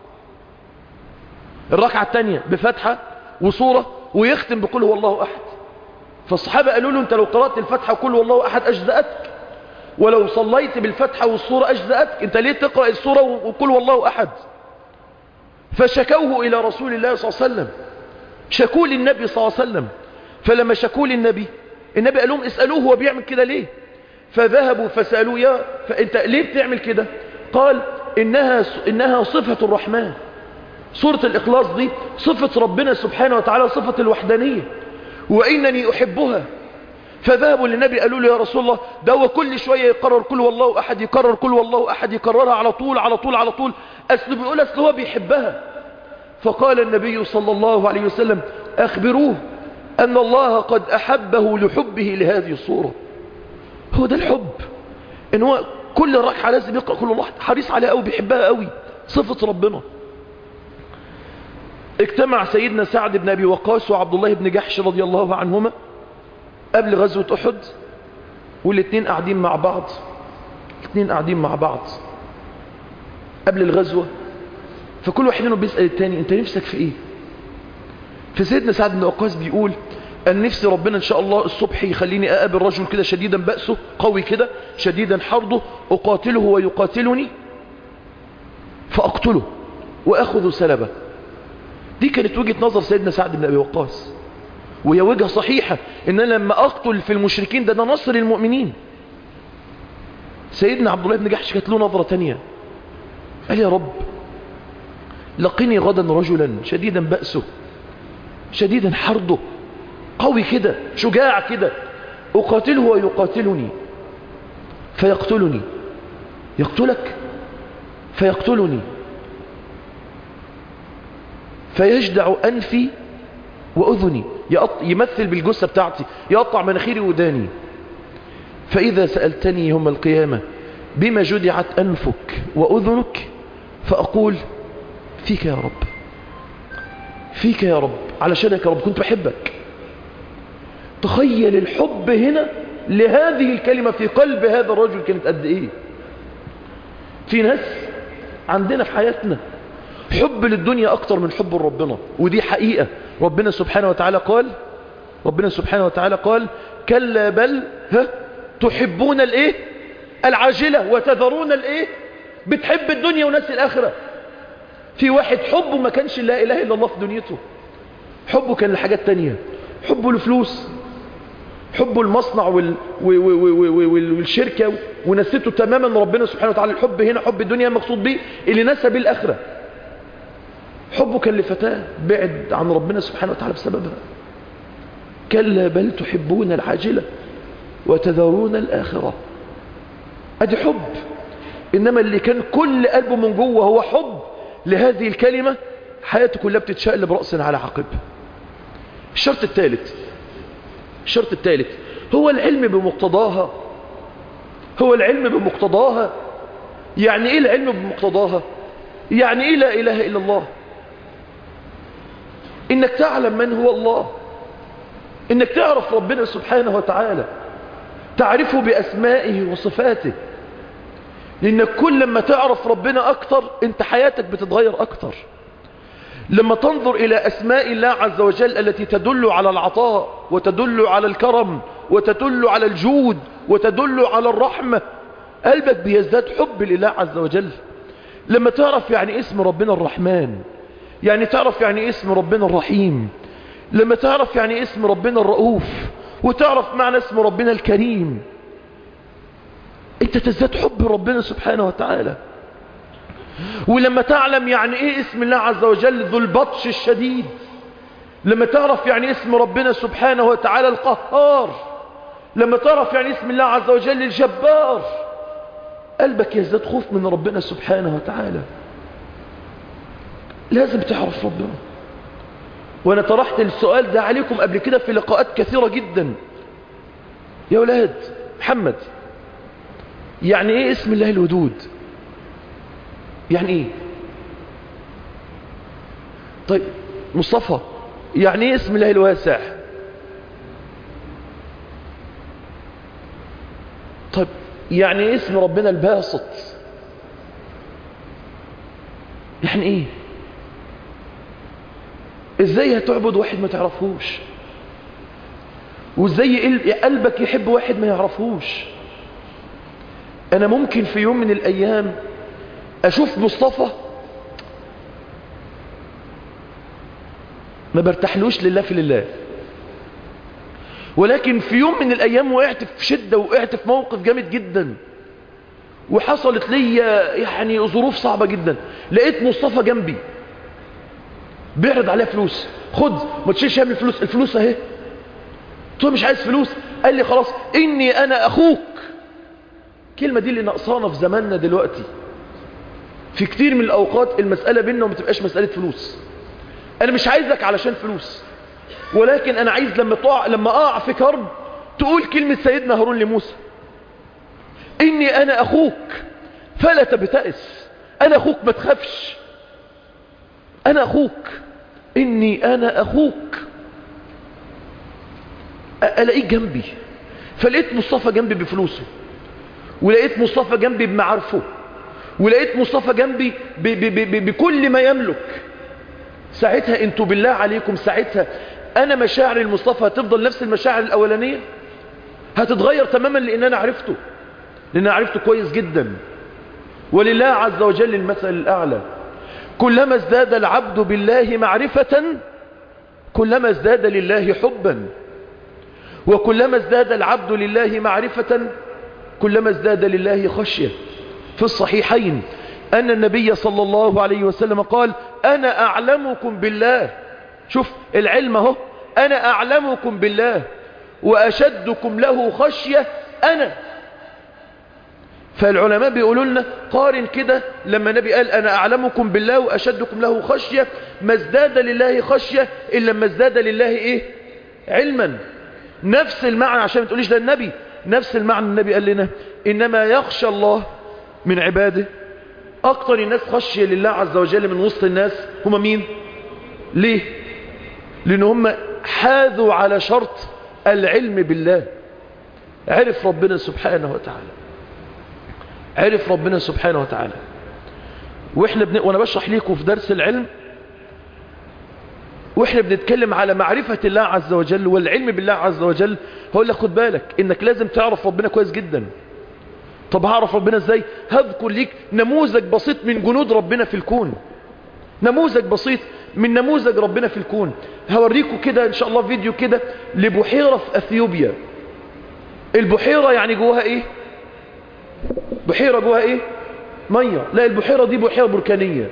الركعة الثانية بفتحة وسورة ويختم بكل هو الله أحد فالصحابة قالوا له أنت لو قرأت الفتحة وكل هو الله أحد أجزأتك ولو صليت بالفتحة والسورة أجزأتك أنت ليه تقرأ السورة وكل هو الله أحد فشكوه إلى رسول الله صلى الله عليه وسلم شكوا للنبي صلى الله عليه وسلم فلما شكوا للنبي النبي قال لهم اسألوه هو بيعمل كده ليه فذهبوا فسألوه يا فأنت ليه بتعمل كده قال إنها, إنها صفة الرحمن سورة الإخلاص دي صفة ربنا سبحانه وتعالى صفة الوحدانية وإنني أحبها فذهبوا للنبي قالوا له يا رسول الله ده هو كل شوية يقرر كل والله أحد يقرر كل والله أحد يكررها على طول على طول على طول أسل بيقول أسل هو بيحبها فقال النبي صلى الله عليه وسلم أخبروه أن الله قد أحبه لحبه لهذه الصورة هو ده الحب إن هو كل ركعة لازم يقرأ كل الله حريص عليها قوي بيحبها قوي صفة ربنا اجتمع سيدنا سعد بن أبي وقاص وعبد الله بن جحش رضي الله عنهما قبل غزوة أحد والاثنين قاعدين مع بعض الاثنين قاعدين مع بعض قبل الغزوة فكل واحد منهم بيسأل التاني انت نفسك في ايه فسيدنا سعد بن وقاص بيقول أن نفسي ربنا إن شاء الله الصبح يخليني أقابل رجل كده شديدا بأسه قوي كده شديدا حرضه أقاتله ويقاتلني فأقتله وأخذ سلبه دي كانت وجهة نظر سيدنا سعد بن أبي وقاص وهي وجهة صحيحة إن أنا لما أقتل في المشركين ده ده نصر المؤمنين سيدنا عبد الله بن جحش كانت له نظرة تانية قال يا رب لقني غدا رجلا شديدا بأسه شديدا حرضه قوي كده شجاع كده أقاتله ويقاتلني فيقتلني يقتلك فيقتلني فيجدع أنفي وأذني يمثل بالجثة بتاعتي يقطع مناخيري وداني فإذا سألتني يوم القيامة بما جدعت أنفك وأذنك فأقول فيك يا رب فيك يا رب علشانك يا رب كنت بحبك تخيل الحب هنا لهذه الكلمة في قلب هذا الرجل كانت قد ايه في ناس عندنا في حياتنا حب للدنيا اكتر من حب ربنا ودي حقيقة ربنا سبحانه وتعالى قال ربنا سبحانه وتعالى قال كلا بل ها تحبون الايه العاجلة وتذرون الايه بتحب الدنيا وناس الاخرة في واحد حبه ما كانش لا اله الا الله في دنيته حبه كان لحاجات تانية حبه لفلوس حبه المصنع وال... وال... وال... والشركة ونسيته تماما ربنا سبحانه وتعالى الحب هنا حب الدنيا المقصود به اللي نسى به الآخرة حبه كان لفتاة بعد عن ربنا سبحانه وتعالى بسببها كلا بل تحبون العاجلة وتذرون الآخرة ادي حب إنما اللي كان كل قلبه من جوه هو حب لهذه الكلمة حياته كلها بتتشقلب رأسا على عقب الشرط الثالث الشرط الثالث هو العلم بمقتضاها هو العلم بمقتضاها يعني ايه العلم بمقتضاها يعني ايه لا اله الا الله انك تعلم من هو الله انك تعرف ربنا سبحانه وتعالى تعرفه باسمائه وصفاته لانك كل لما تعرف ربنا اكتر انت حياتك بتتغير اكتر لما تنظر إلى أسماء الله عز وجل التي تدل على العطاء وتدل على الكرم وتدل على الجود وتدل على الرحمة قلبك بيزداد حب لله عز وجل لما تعرف يعني اسم ربنا الرحمن يعني تعرف يعني اسم ربنا الرحيم لما تعرف يعني اسم ربنا الرؤوف وتعرف معنى اسم ربنا الكريم انت تزداد حب ربنا سبحانه وتعالى ولما تعلم يعني ايه اسم الله عز وجل ذو البطش الشديد لما تعرف يعني اسم ربنا سبحانه وتعالى القهار لما تعرف يعني اسم الله عز وجل الجبار قلبك يزداد خوف من ربنا سبحانه وتعالى لازم تعرف ربنا وانا طرحت السؤال ده عليكم قبل كده في لقاءات كثيرة جدا يا ولاد محمد يعني ايه اسم الله الودود يعني ايه طيب مصطفى يعني ايه اسم الله الواسع طيب يعني ايه اسم ربنا الباسط يعني ايه ازاي هتعبد واحد ما تعرفوش وازاي قلبك يحب واحد ما يعرفوش انا ممكن في يوم من الايام اشوف مصطفى ما برتاحلوش لله في لله ولكن في يوم من الايام وقعت في شدة وقعت في موقف جامد جدا وحصلت لي يعني ظروف صعبة جدا لقيت مصطفى جنبي بيعرض عليها فلوس خد ما تشيلش هم الفلوس الفلوس اهي قلت له مش عايز فلوس قال لي خلاص اني انا اخوك الكلمة دي اللي نقصانا في زماننا دلوقتي في كتير من الاوقات المسألة بيننا وما تبقاش مسألة فلوس انا مش عايزك علشان فلوس ولكن انا عايز لما تقع لما اقع في كرب تقول كلمة سيدنا هارون لموسى اني انا اخوك فلا تبتئس انا اخوك ما تخافش انا اخوك اني انا اخوك الاقيك جنبي فلقيت مصطفى جنبي بفلوسه ولقيت مصطفى جنبي بمعارفه ولقيت مصطفى جنبي ب ب ب بكل ما يملك ساعتها انتوا بالله عليكم ساعتها انا مشاعر المصطفى هتفضل نفس المشاعر الاولانية هتتغير تماما لان انا عرفته لان انا عرفته كويس جدا ولله عز وجل المثل الاعلى كلما ازداد العبد بالله معرفة كلما ازداد لله حبا وكلما ازداد العبد لله معرفة كلما ازداد لله خشية في الصحيحين أن النبي صلى الله عليه وسلم قال أنا أعلمكم بالله شوف العلم اهو أنا أعلمكم بالله وأشدكم له خشية أنا فالعلماء بيقولوا لنا قارن كده لما النبي قال أنا أعلمكم بالله وأشدكم له خشية ما ازداد لله خشية إلا ما ازداد لله إيه علما نفس المعنى عشان ما تقوليش ده النبي نفس المعنى النبي قال لنا إنما يخشى الله من عباده أكتر الناس خشية لله عز وجل من وسط الناس هم مين ليه لأن هم حاذوا على شرط العلم بالله عرف ربنا سبحانه وتعالى عرف ربنا سبحانه وتعالى واحنا بن... وانا بشرح لكم في درس العلم واحنا بنتكلم على معرفة الله عز وجل والعلم بالله عز وجل هقول لك خد بالك انك لازم تعرف ربنا كويس جدا طب هعرف ربنا ازاي هذكر ليك نموذج بسيط من جنود ربنا في الكون نموذج بسيط من نموذج ربنا في الكون هوريكم كده ان شاء الله فيديو كده لبحيرة في اثيوبيا البحيرة يعني جواها ايه بحيرة جواها ايه مية لا البحيرة دي بحيرة بركانية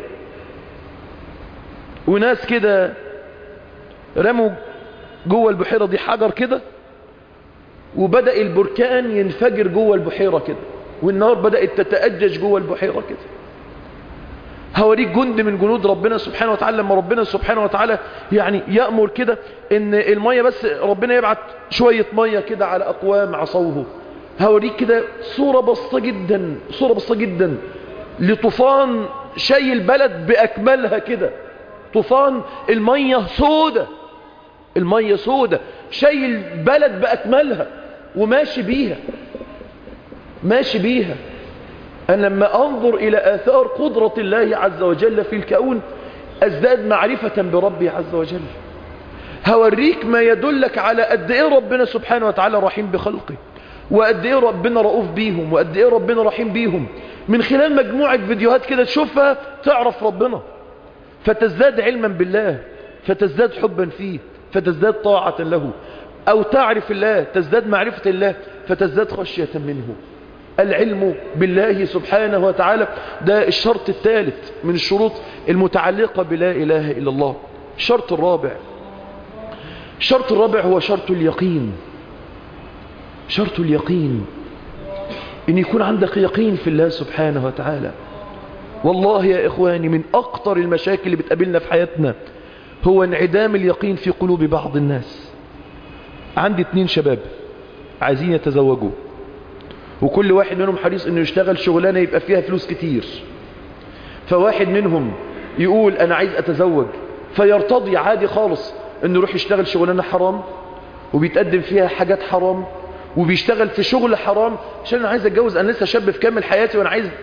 وناس كده رموا جوه البحيرة دي حجر كده وبدأ البركان ينفجر جوه البحيرة كده والنار بدأت تتأجج جوه البحيرة كده هوريك جند من جنود ربنا سبحانه وتعالى لما ربنا سبحانه وتعالى يعني يأمر كده ان المية بس ربنا يبعت شوية مية كده على أقوام عصوه هوريك كده صورة بسيطة جدا صورة بسيطة جدا لطوفان شاي البلد بأكملها كده طوفان المية سودة المية سودة شاي البلد بأكملها وماشي بيها ماشي بيها أنا لما أنظر إلى آثار قدرة الله عز وجل في الكون أزداد معرفة بربي عز وجل هوريك ما يدلك على قد إيه ربنا سبحانه وتعالى رحيم بخلقه وقد إيه ربنا رؤوف بيهم وقد إيه ربنا رحيم بيهم من خلال مجموعة فيديوهات كده تشوفها تعرف ربنا فتزداد علما بالله فتزداد حبا فيه فتزداد طاعة له أو تعرف الله تزداد معرفة الله فتزداد خشية منه العلم بالله سبحانه وتعالى ده الشرط الثالث من الشروط المتعلقة بلا إله إلا الله الشرط الرابع الشرط الرابع هو شرط اليقين شرط اليقين ان يكون عندك يقين في الله سبحانه وتعالى والله يا إخواني من أكتر المشاكل اللي بتقابلنا في حياتنا هو انعدام اليقين في قلوب بعض الناس عندي اتنين شباب عايزين يتزوجوا وكل واحد منهم حريص انه يشتغل شغلانة يبقى فيها فلوس كتير فواحد منهم يقول انا عايز اتزوج فيرتضي عادي خالص انه يروح يشتغل شغلانة حرام وبيتقدم فيها حاجات حرام وبيشتغل في شغل حرام عشان انا عايز اتجوز انا لسه شاب في كامل حياتي وانا عايز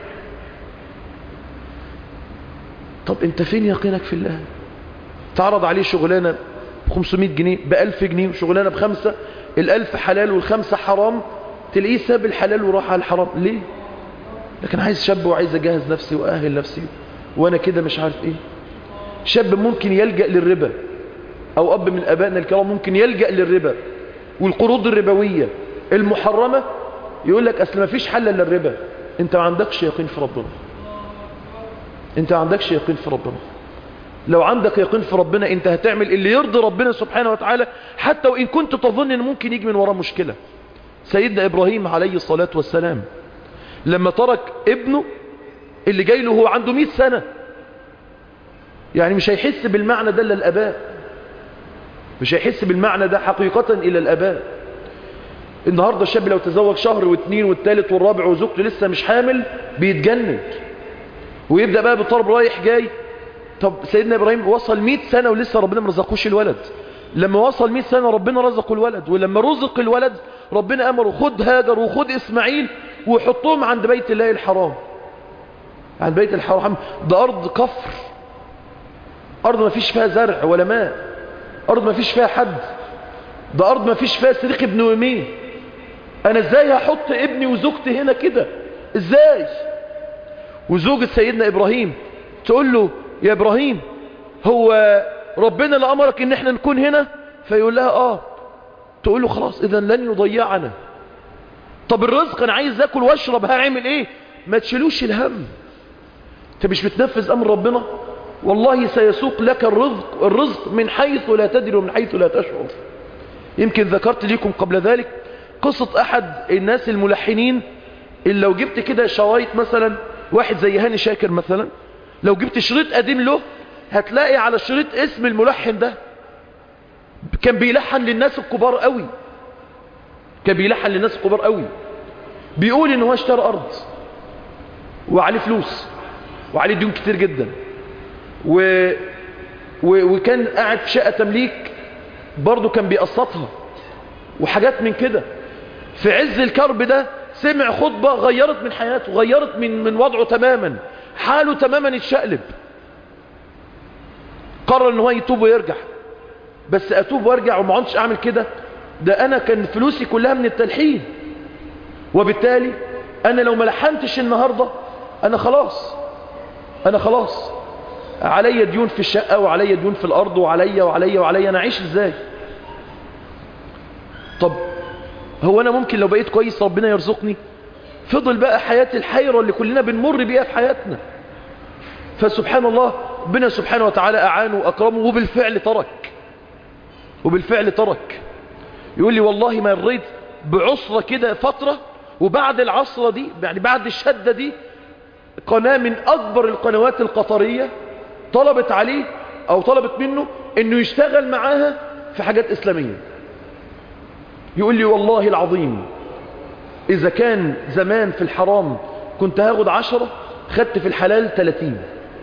طب انت فين يقينك في الله تعرض عليه شغلانة ب 500 جنيه ب 1000 جنيه وشغلانة بخمسة الألف حلال والخمسة حرام تلاقيه ساب الحلال وراح على الحرام ليه لكن عايز شاب وعايز اجهز نفسي واهل نفسي وانا كده مش عارف ايه شاب ممكن يلجأ للربا او اب من ابائنا الكرام ممكن يلجأ للربا والقروض الربوية المحرمة يقول لك اصل ما فيش حل الا الربا انت ما عندكش يقين في ربنا انت ما عندكش يقين في ربنا لو عندك يقين في ربنا انت هتعمل اللي يرضي ربنا سبحانه وتعالى حتى وان كنت تظن ان ممكن يجي من وراه مشكلة سيدنا ابراهيم عليه الصلاة والسلام لما ترك ابنه اللي جاي له هو عنده 100 سنة يعني مش هيحس بالمعنى ده الا الاباء مش هيحس بالمعنى ده حقيقة الى الاباء النهاردة الشاب لو تزوج شهر واثنين والثالث والرابع وزوجته لسه مش حامل بيتجنن ويبدأ بقى بالطرب رايح جاي طب سيدنا إبراهيم وصل 100 سنة ولسه ربنا ما رزقوش الولد لما وصل 100 سنة ربنا رزقه الولد ولما رزق الولد ربنا أمره خد هاجر وخد إسماعيل وحطهم عند بيت الله الحرام عند بيت الحرام ده أرض كفر أرض ما فيش فيها زرع ولا ماء أرض ما فيش فيها حد ده أرض ما فيش فيها سريق ابن ومين أنا إزاي هحط ابني وزوجتي هنا كده إزاي وزوجة سيدنا إبراهيم تقول له يا إبراهيم هو ربنا اللي أمرك إن احنا نكون هنا فيقول لها آه تقول له خلاص إذا لن يضيعنا طب الرزق أنا عايز أكل وأشرب هعمل إيه ما تشيلوش الهم أنت مش بتنفذ أمر ربنا والله سيسوق لك الرزق الرزق من حيث لا تدري ومن حيث لا تشعر يمكن ذكرت لكم قبل ذلك قصة أحد الناس الملحنين اللي لو جبت كده شرايط مثلا واحد زي هاني شاكر مثلا لو جبت شريط قديم له هتلاقي على الشريط اسم الملحن ده كان بيلحن للناس الكبار قوي كان بيلحن للناس الكبار قوي بيقول ان هو اشترى ارض وعليه فلوس وعليه ديون كتير جدا و... و... وكان قاعد في شقة تمليك برضه كان بيقسطها وحاجات من كده في عز الكرب ده سمع خطبة غيرت من حياته غيرت من, من وضعه تماما حاله تماما اتشقلب قرر ان هو يتوب ويرجع بس اتوب وارجع وما عدتش اعمل كده ده انا كان فلوسي كلها من التلحين وبالتالي انا لو ما لحنتش النهاردة انا خلاص انا خلاص عليا ديون في الشقة وعليا ديون في الارض وعليا وعليا وعليا انا اعيش ازاي طب هو انا ممكن لو بقيت كويس ربنا يرزقني فضل بقى حياة الحيرة اللي كلنا بنمر بيها في حياتنا فسبحان الله ربنا سبحانه وتعالى أعانه وأكرمه وبالفعل ترك وبالفعل ترك يقول لي والله ما مريت بعصرة كده فترة وبعد العصرة دي يعني بعد الشدة دي قناة من أكبر القنوات القطرية طلبت عليه أو طلبت منه أنه يشتغل معاها في حاجات إسلامية يقول لي والله العظيم إذا كان زمان في الحرام كنت هاخد عشرة خدت في الحلال تلاتين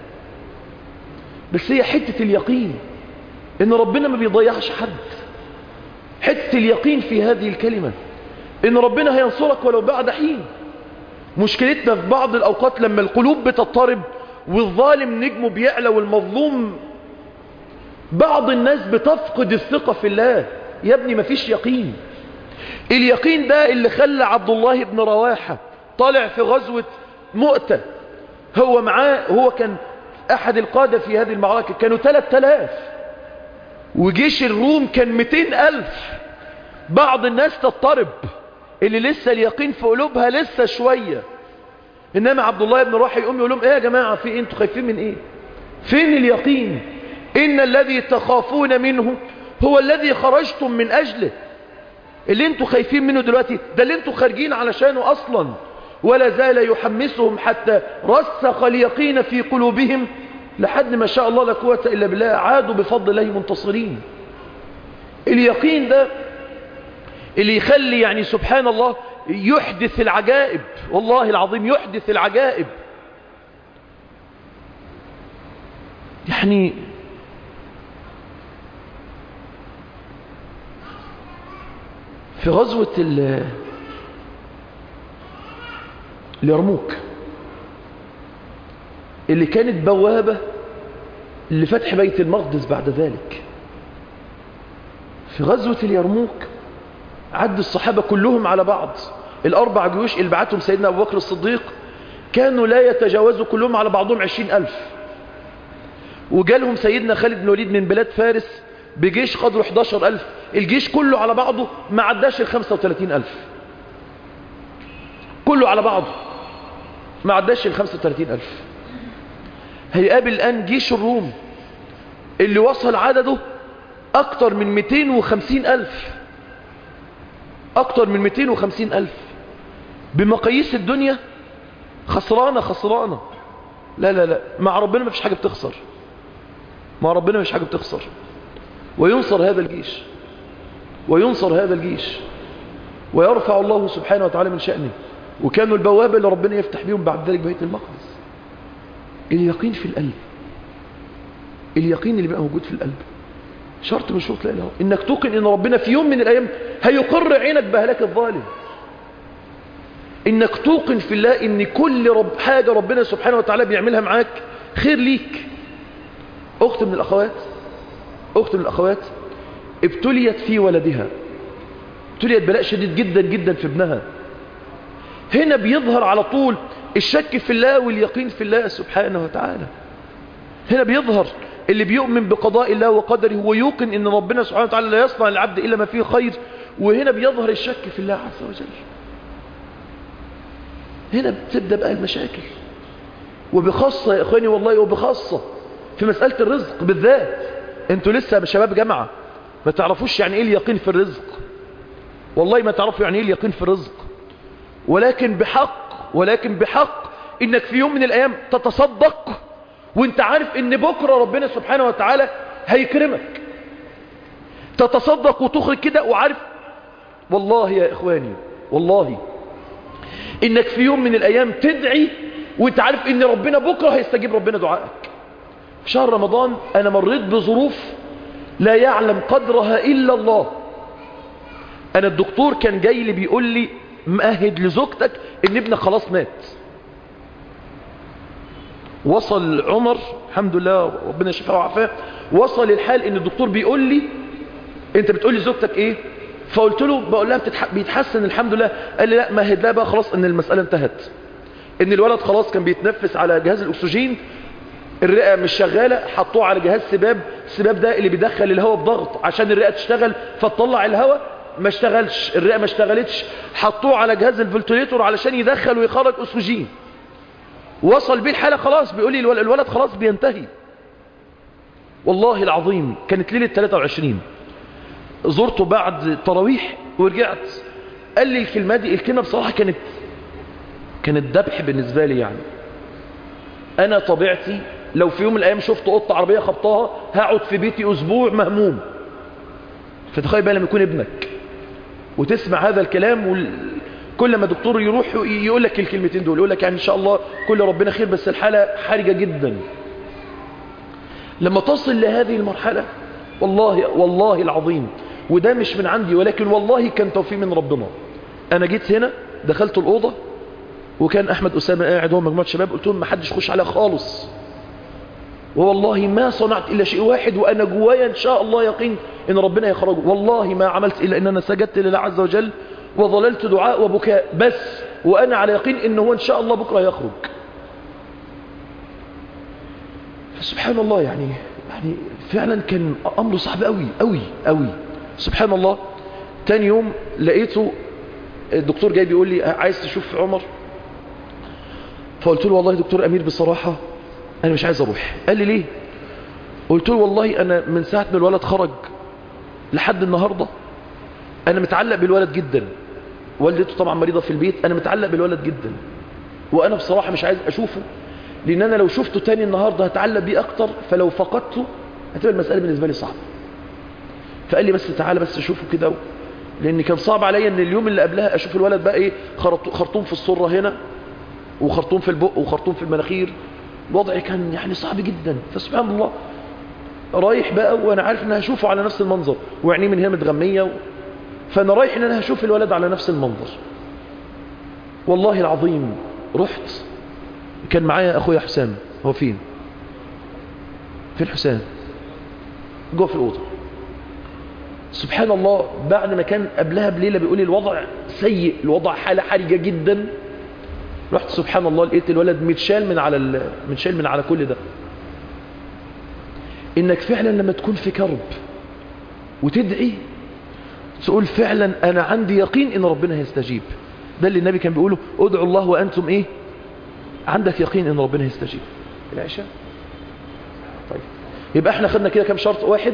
بس هي حتة اليقين إن ربنا ما بيضيعش حد حتة اليقين في هذه الكلمة إن ربنا هينصرك ولو بعد حين مشكلتنا في بعض الأوقات لما القلوب بتضطرب والظالم نجمه بيعلى والمظلوم بعض الناس بتفقد الثقة في الله يا ابني مفيش يقين اليقين ده اللي خلى عبد الله بن رواحة طالع في غزوة مؤتة هو معاه هو كان احد القادة في هذه المعركة كانوا 3000 وجيش الروم كان 200 ألف بعض الناس تضطرب اللي لسه اليقين في قلوبها لسه شوية إنما عبد الله بن رواحة يقوم يقول لهم إيه يا جماعة في إيه انتوا خايفين من إيه فين اليقين إن الذي تخافون منه هو الذي خرجتم من أجله اللي انتوا خايفين منه دلوقتي ده اللي انتوا خارجين علشانه أصلا ولا زال يحمسهم حتى رسخ اليقين في قلوبهم لحد ما شاء الله لا قوة إلا بالله عادوا بفضل الله منتصرين اليقين ده اللي يخلي يعني سبحان الله يحدث العجائب والله العظيم يحدث العجائب يعني في غزوة اليرموك اللي كانت بوابة لفتح بيت المقدس بعد ذلك في غزوة اليرموك عد الصحابة كلهم على بعض الأربع جيوش اللي بعتهم سيدنا أبو بكر الصديق كانوا لا يتجاوزوا كلهم على بعضهم عشرين ألف وجالهم سيدنا خالد بن الوليد من بلاد فارس بجيش قدره 11 ألف الجيش كله على بعضه ما عداش ال 35 ألف كله على بعضه ما عداش ال 35 ألف هيقابل الآن جيش الروم اللي وصل عدده أكتر من 250 ألف أكتر من 250 ألف بمقاييس الدنيا خسرانة خسرانة لا لا لا مع ربنا ما فيش حاجة بتخسر مع ربنا ما فيش حاجة بتخسر وينصر هذا الجيش وينصر هذا الجيش ويرفع الله سبحانه وتعالى من شأنه وكانوا البوابة اللي ربنا يفتح بيهم بعد ذلك بيت المقدس اليقين في القلب اليقين اللي بقى موجود في القلب شرط من شروط لا اله انك توقن ان ربنا في يوم من الايام هيقر عينك بهلاك الظالم انك توقن في الله ان كل رب حاجة ربنا سبحانه وتعالى بيعملها معاك خير ليك اخت من الاخوات اخت من الاخوات ابتليت في ولدها ابتليت بلاء شديد جدا جدا في ابنها هنا بيظهر على طول الشك في الله واليقين في الله سبحانه وتعالى هنا بيظهر اللي بيؤمن بقضاء الله وقدره ويوقن ان ربنا سبحانه وتعالى لا يصنع العبد الا ما فيه خير وهنا بيظهر الشك في الله عز وجل هنا بتبدأ بقى المشاكل وبخاصة يا اخواني والله وبخاصة في مسألة الرزق بالذات انتوا لسه شباب جامعة ما تعرفوش يعني ايه اليقين في الرزق والله ما تعرفوا يعني ايه اليقين في الرزق ولكن بحق ولكن بحق انك في يوم من الايام تتصدق وانت عارف ان بكرة ربنا سبحانه وتعالى هيكرمك تتصدق وتخرج كده وعارف والله يا اخواني والله انك في يوم من الايام تدعي وانت عارف ان ربنا بكرة هيستجيب ربنا دعائك في شهر رمضان انا مريت بظروف لا يعلم قدرها الا الله انا الدكتور كان جاي لي بيقول لي مأهد لزوجتك ان ابنك خلاص مات وصل عمر الحمد لله ربنا شفاه وعافاه وصل الحال ان الدكتور بيقول لي انت بتقول لي زوجتك ايه فقلت له بقول لها بتتح... بيتحسن الحمد لله قال لي لا مهد لها بقى خلاص ان المسألة انتهت ان الولد خلاص كان بيتنفس على جهاز الاكسجين الرئة مش شغالة حطوه على جهاز سباب السباب ده اللي بيدخل الهواء بضغط عشان الرئة تشتغل فتطلع الهواء ما اشتغلش الرئة ما اشتغلتش حطوه على جهاز الفلتريتور علشان يدخل ويخرج اكسجين وصل بيه الحالة خلاص بيقول لي الولد خلاص بينتهي والله العظيم كانت ليلة 23 زرته بعد تراويح ورجعت قال لي الكلمة دي الكلمة بصراحة كانت كانت ذبح بالنسبة لي يعني انا طبيعتي لو في يوم من الايام شفت قطة عربية خبطها هقعد في بيتي اسبوع مهموم فتخيل بقى لما يكون ابنك وتسمع هذا الكلام وال... كل ما دكتور يروح يقول لك الكلمتين دول يقول لك يعني ان شاء الله كل ربنا خير بس الحالة حرجة جدا لما تصل لهذه المرحلة والله والله العظيم وده مش من عندي ولكن والله كان توفيق من ربنا انا جيت هنا دخلت الأوضة وكان احمد اسامة قاعد هو مجموعة شباب قلت لهم ما حدش يخش عليها خالص ووالله ما صنعت الا شيء واحد وانا جوايا ان شاء الله يقين ان ربنا يخرجه والله ما عملت الا ان انا سجدت لله عز وجل وظللت دعاء وبكاء بس وانا على يقين ان هو ان شاء الله بكرة يخرج فسبحان الله يعني يعني فعلا كان امره صعب قوي قوي قوي سبحان الله تاني يوم لقيته الدكتور جاي بيقول لي عايز تشوف عمر فقلت له والله دكتور امير بصراحة انا مش عايز اروح قال لي ليه قلت له والله انا من ساعة ما الولد خرج لحد النهاردة انا متعلق بالولد جدا والدته طبعا مريضة في البيت انا متعلق بالولد جدا وانا بصراحة مش عايز اشوفه لان انا لو شفته تاني النهاردة هتعلق بيه اكتر فلو فقدته هتبقى المسألة بالنسبة لي صعبة فقال لي بس تعالى بس اشوفه كده لان كان صعب عليا ان اليوم اللي قبلها اشوف الولد بقى ايه خرطوم في السرة هنا وخرطوم في البق وخرطوم في المناخير الوضع كان يعني صعب جدا فسبحان الله رايح بقى وانا عارف ان هشوفه على نفس المنظر وعينيه من هنا متغمية و... فانا رايح ان انا هشوف الولد على نفس المنظر والله العظيم رحت كان معايا اخويا حسام هو فين فين حسام جوه في الاوضه سبحان الله بعد ما كان قبلها بليله بيقول لي الوضع سيء الوضع حاله حرجه جدا رحت سبحان الله لقيت الولد متشال من على ال... متشال من على كل ده انك فعلا لما تكون في كرب وتدعي تقول فعلا انا عندي يقين ان ربنا هيستجيب ده اللي النبي كان بيقوله ادعوا الله وانتم ايه عندك يقين ان ربنا هيستجيب العشاء طيب يبقى احنا خدنا كده كام شرط واحد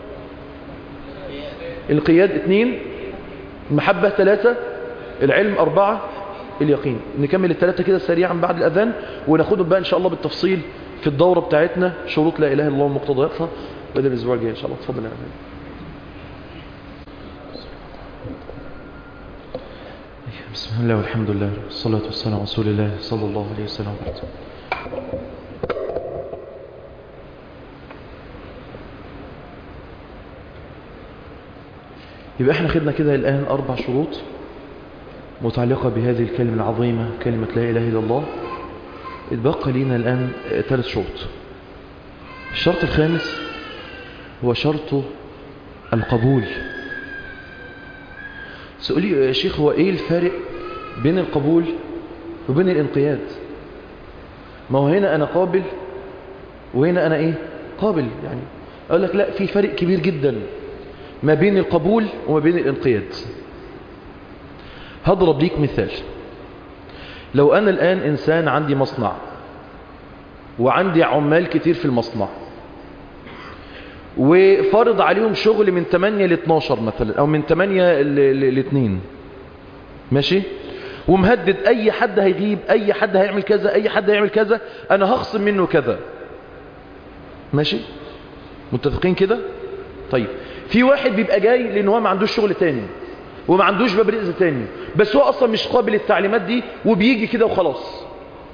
القياد اثنين المحبة ثلاثة العلم أربعة اليقين نكمل الثلاثة كده سريعا بعد الأذان وناخدهم بقى إن شاء الله بالتفصيل في الدورة بتاعتنا شروط لا إله إلا الله ومقتضياتها بدأ الأسبوع الجاي إن شاء الله تفضل يا أذان بسم الله والحمد لله والصلاة والسلام على رسول الله صلى الله عليه وسلم يبقى احنا خدنا كده الآن أربع شروط متعلقة بهذه الكلمة العظيمة كلمة لا إله إلا الله اتبقى لنا الآن ثلاث شروط الشرط الخامس هو شرط القبول سؤالي يا شيخ هو ايه الفارق بين القبول وبين الانقياد ما هو هنا انا قابل وهنا انا ايه قابل يعني اقول لك لا في فرق كبير جدا ما بين القبول وما بين الانقياد هضرب ليك مثال لو انا الان انسان عندي مصنع وعندي عمال كتير في المصنع وفرض عليهم شغل من 8 ل 12 مثلا او من 8 ل 2 ماشي ومهدد اي حد هيغيب اي حد هيعمل كذا اي حد هيعمل كذا انا هخصم منه كذا ماشي متفقين كده طيب في واحد بيبقى جاي لان هو ما عندوش شغل تاني وما عندوش باب رزق تاني بس هو اصلا مش قابل التعليمات دي وبيجي كده وخلاص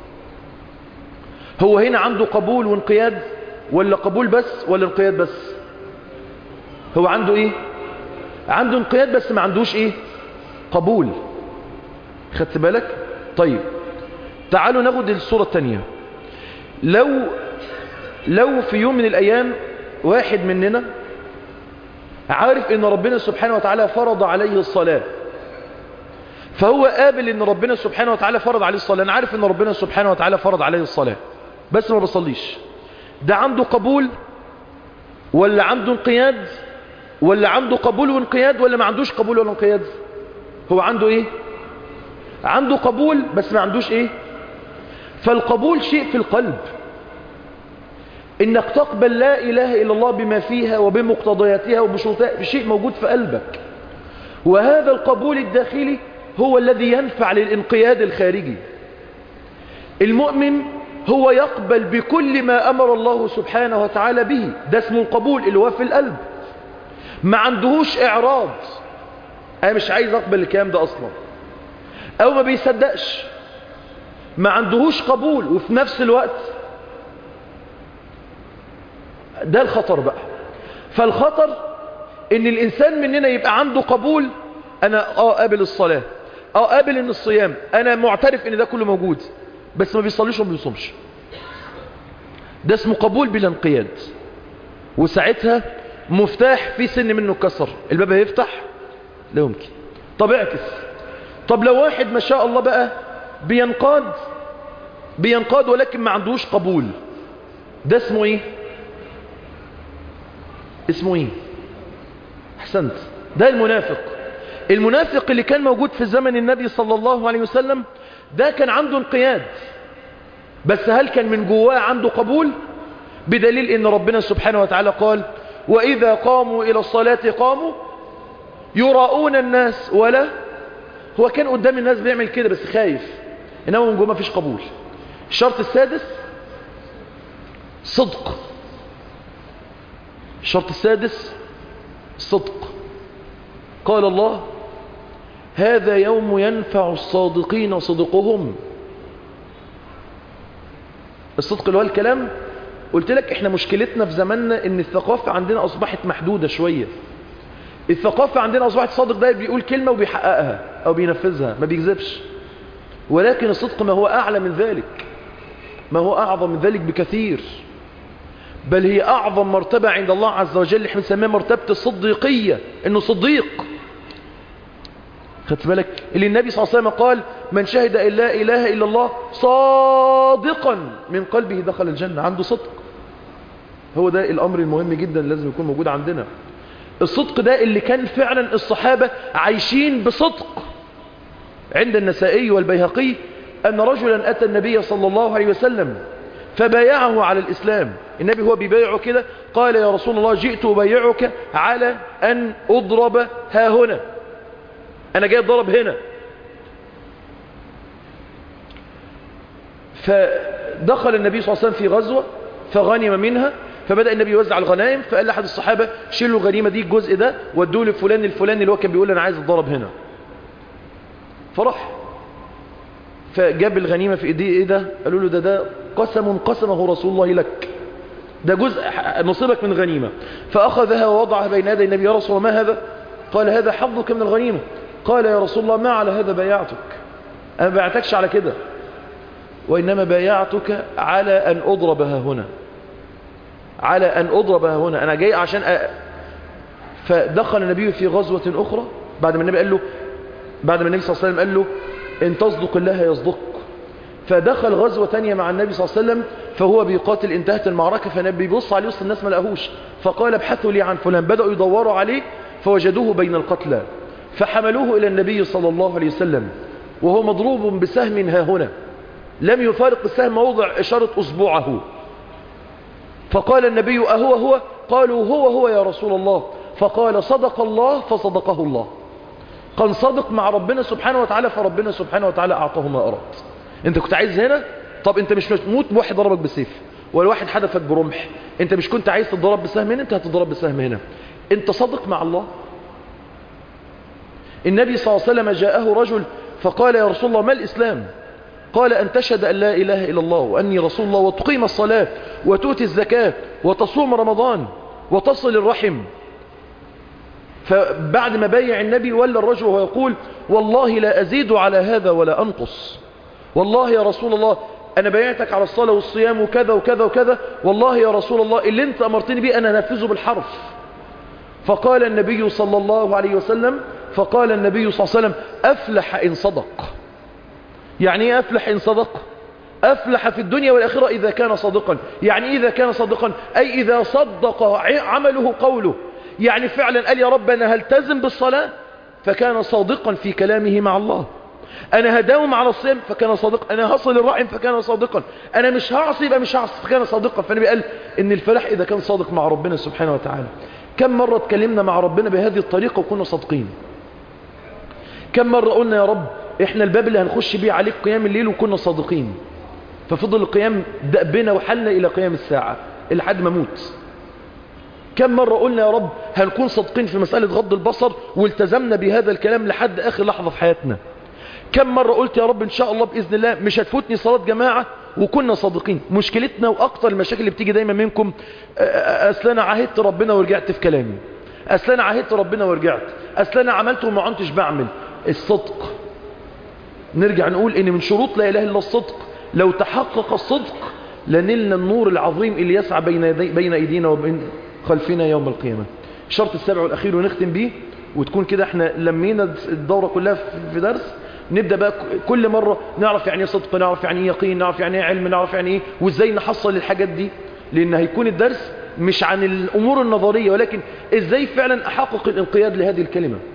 هو هنا عنده قبول وانقياد ولا قبول بس ولا انقياد بس هو عنده ايه عنده انقياد بس ما عندوش ايه قبول خدت بالك طيب تعالوا ناخد الصورة التانية لو لو في يوم من الايام واحد مننا عارف ان ربنا سبحانه وتعالى فرض عليه الصلاة فهو قابل ان ربنا سبحانه وتعالى فرض عليه الصلاة انا عارف ان ربنا سبحانه وتعالى فرض عليه الصلاة بس ما بصليش ده عنده قبول ولا عنده انقياد ولا عنده قبول وانقياد ولا ما عندوش قبول ولا انقياد هو عنده ايه عنده قبول بس ما عندوش ايه فالقبول شيء في القلب انك تقبل لا اله الا الله بما فيها وبمقتضياتها وبشروطها بشيء موجود في قلبك وهذا القبول الداخلي هو الذي ينفع للانقياد الخارجي المؤمن هو يقبل بكل ما أمر الله سبحانه وتعالى به ده اسمه القبول اللي هو في القلب ما عندهوش إعراض أنا مش عايز أقبل الكلام ده أصلا أو ما بيصدقش ما عندهوش قبول وفي نفس الوقت ده الخطر بقى فالخطر ان الانسان مننا يبقى عنده قبول انا اه قابل الصلاة اه قابل ان الصيام انا معترف ان ده كله موجود بس ما بيصليش وما بيصومش ده اسمه قبول بلا انقياد وساعتها مفتاح في سن منه كسر الباب هيفتح لا يمكن طب اعكس طب لو واحد ما شاء الله بقى بينقاد بينقاد ولكن ما عندوش قبول ده اسمه ايه اسمه ايه احسنت ده المنافق المنافق اللي كان موجود في زمن النبي صلى الله عليه وسلم ده كان عنده انقياد بس هل كان من جواه عنده قبول بدليل ان ربنا سبحانه وتعالى قال واذا قاموا الى الصلاة قاموا يراؤون الناس ولا هو كان قدام الناس بيعمل كده بس خايف انما من جواه ما فيش قبول الشرط السادس صدق الشرط السادس صدق قال الله هذا يوم ينفع الصادقين صدقهم الصدق اللي هو الكلام قلت لك احنا مشكلتنا في زماننا ان الثقافة عندنا اصبحت محدودة شوية الثقافة عندنا اصبحت صادق ده بيقول كلمة وبيحققها او بينفذها ما بيكذبش ولكن الصدق ما هو اعلى من ذلك ما هو اعظم من ذلك بكثير بل هي اعظم مرتبة عند الله عز وجل احنا بنسميها مرتبة الصديقية انه صديق خدت بالك اللي النبي صلى الله عليه وسلم قال من شهد ان لا اله الا الله صادقا من قلبه دخل الجنة عنده صدق هو ده الامر المهم جدا لازم يكون موجود عندنا الصدق ده اللي كان فعلا الصحابة عايشين بصدق عند النسائي والبيهقي ان رجلا اتى النبي صلى الله عليه وسلم فبايعه على الاسلام النبي هو بيبايعه كده قال يا رسول الله جئت أبايعك على ان اضرب ها هنا انا جاي اتضرب هنا فدخل النبي صلى الله عليه وسلم في غزوة فغنم منها فبدأ النبي يوزع الغنائم فقال لأحد الصحابة شيلوا الغنيمة دي الجزء ده ودوه لفلان الفلاني اللي هو كان بيقول أنا عايز اتضرب هنا فرح فجاب الغنيمة في ايديه ايه ده قالوا له ده ده قسم قسمه رسول الله لك ده جزء نصيبك من غنيمة فأخذها ووضعها بين يدي النبي يا رسول الله ما هذا قال هذا حظك من الغنيمة قال يا رسول الله ما على هذا بايعتك أنا بايعتكش على كده وإنما بايعتك على أن أضربها هنا على أن أضربها هنا أنا جاي عشان أ... فدخل النبي في غزوة أخرى بعد ما النبي قال له بعد ما النبي صلى الله عليه وسلم قال له إن تصدق الله يصدق فدخل غزوة تانية مع النبي صلى الله عليه وسلم فهو بيقاتل انتهت المعركة فالنبي بيبص عليه وسط الناس ما لقاهوش فقال ابحثوا لي عن فلان بدأوا يدوروا عليه فوجدوه بين القتلى فحملوه إلى النبي صلى الله عليه وسلم وهو مضروب بسهم ها هنا لم يفارق السهم موضع إشارة أصبعه فقال النبي أهو هو قالوا هو هو يا رسول الله فقال صدق الله فصدقه الله كان صادق مع ربنا سبحانه وتعالى فربنا سبحانه وتعالى أعطاه ما أراد انت كنت عايز هنا طب انت مش موت بواحد ضربك بالسيف ولا واحد حدفك برمح انت مش كنت عايز تضرب بسهم هنا انت هتضرب بسهم هنا انت صادق مع الله النبي صلى الله عليه وسلم جاءه رجل فقال يا رسول الله ما الإسلام قال أن تشهد أن لا إله إلا الله وأني رسول الله وتقيم الصلاة وتؤتي الزكاة وتصوم رمضان وتصل الرحم فبعد ما بايع النبي ولا الرجل وهو يقول والله لا أزيد على هذا ولا أنقص والله يا رسول الله أنا بايعتك على الصلاة والصيام وكذا وكذا وكذا والله يا رسول الله اللي انت أمرتني بيه أنا نفذه بالحرف فقال النبي صلى الله عليه وسلم فقال النبي صلى الله عليه وسلم أفلح إن صدق يعني ايه أفلح إن صدق أفلح في الدنيا والآخرة إذا كان صادقا يعني إذا كان صادقا أي إذا صدق عمله قوله يعني فعلا قال يا رب أنا هلتزم بالصلاة فكان صادقا في كلامه مع الله أنا هداوم على الصيام فكان صادقا أنا هصل الرحم فكان صادقا أنا مش هعصي يبقى مش هعصي فكان صادقا فالنبي قال إن الفلاح إذا كان صادق مع ربنا سبحانه وتعالى كم مرة اتكلمنا مع ربنا بهذه الطريقة وكنا صادقين كم مرة قلنا يا رب احنا الباب اللي هنخش بيه عليك قيام الليل وكنا صادقين ففضل القيام دأبنا وحلنا إلى قيام الساعة لحد ما موت كم مرة قلنا يا رب هنكون صادقين في مسألة غض البصر والتزمنا بهذا الكلام لحد آخر لحظة في حياتنا كم مرة قلت يا رب إن شاء الله بإذن الله مش هتفوتني صلاة جماعة وكنا صادقين مشكلتنا وأكتر المشاكل اللي بتيجي دايما منكم أصل أنا عهدت ربنا ورجعت في كلامي أصل أنا عهدت ربنا ورجعت أصل أنا عملت وما عنتش بعمل الصدق نرجع نقول إن من شروط لا إله إلا الصدق لو تحقق الصدق لنلنا النور العظيم اللي يسعى بين, يدي بين أيدينا وبين خلفنا يوم القيامة الشرط السابع والأخير ونختم به وتكون كده احنا لمينا الدورة كلها في درس نبدأ بقى كل مرة نعرف يعني ايه صدق نعرف يعني ايه يقين نعرف يعني ايه علم نعرف يعني ايه وازاي نحصل الحاجات دي لان هيكون الدرس مش عن الامور النظرية ولكن ازاي فعلا احقق الانقياد لهذه الكلمة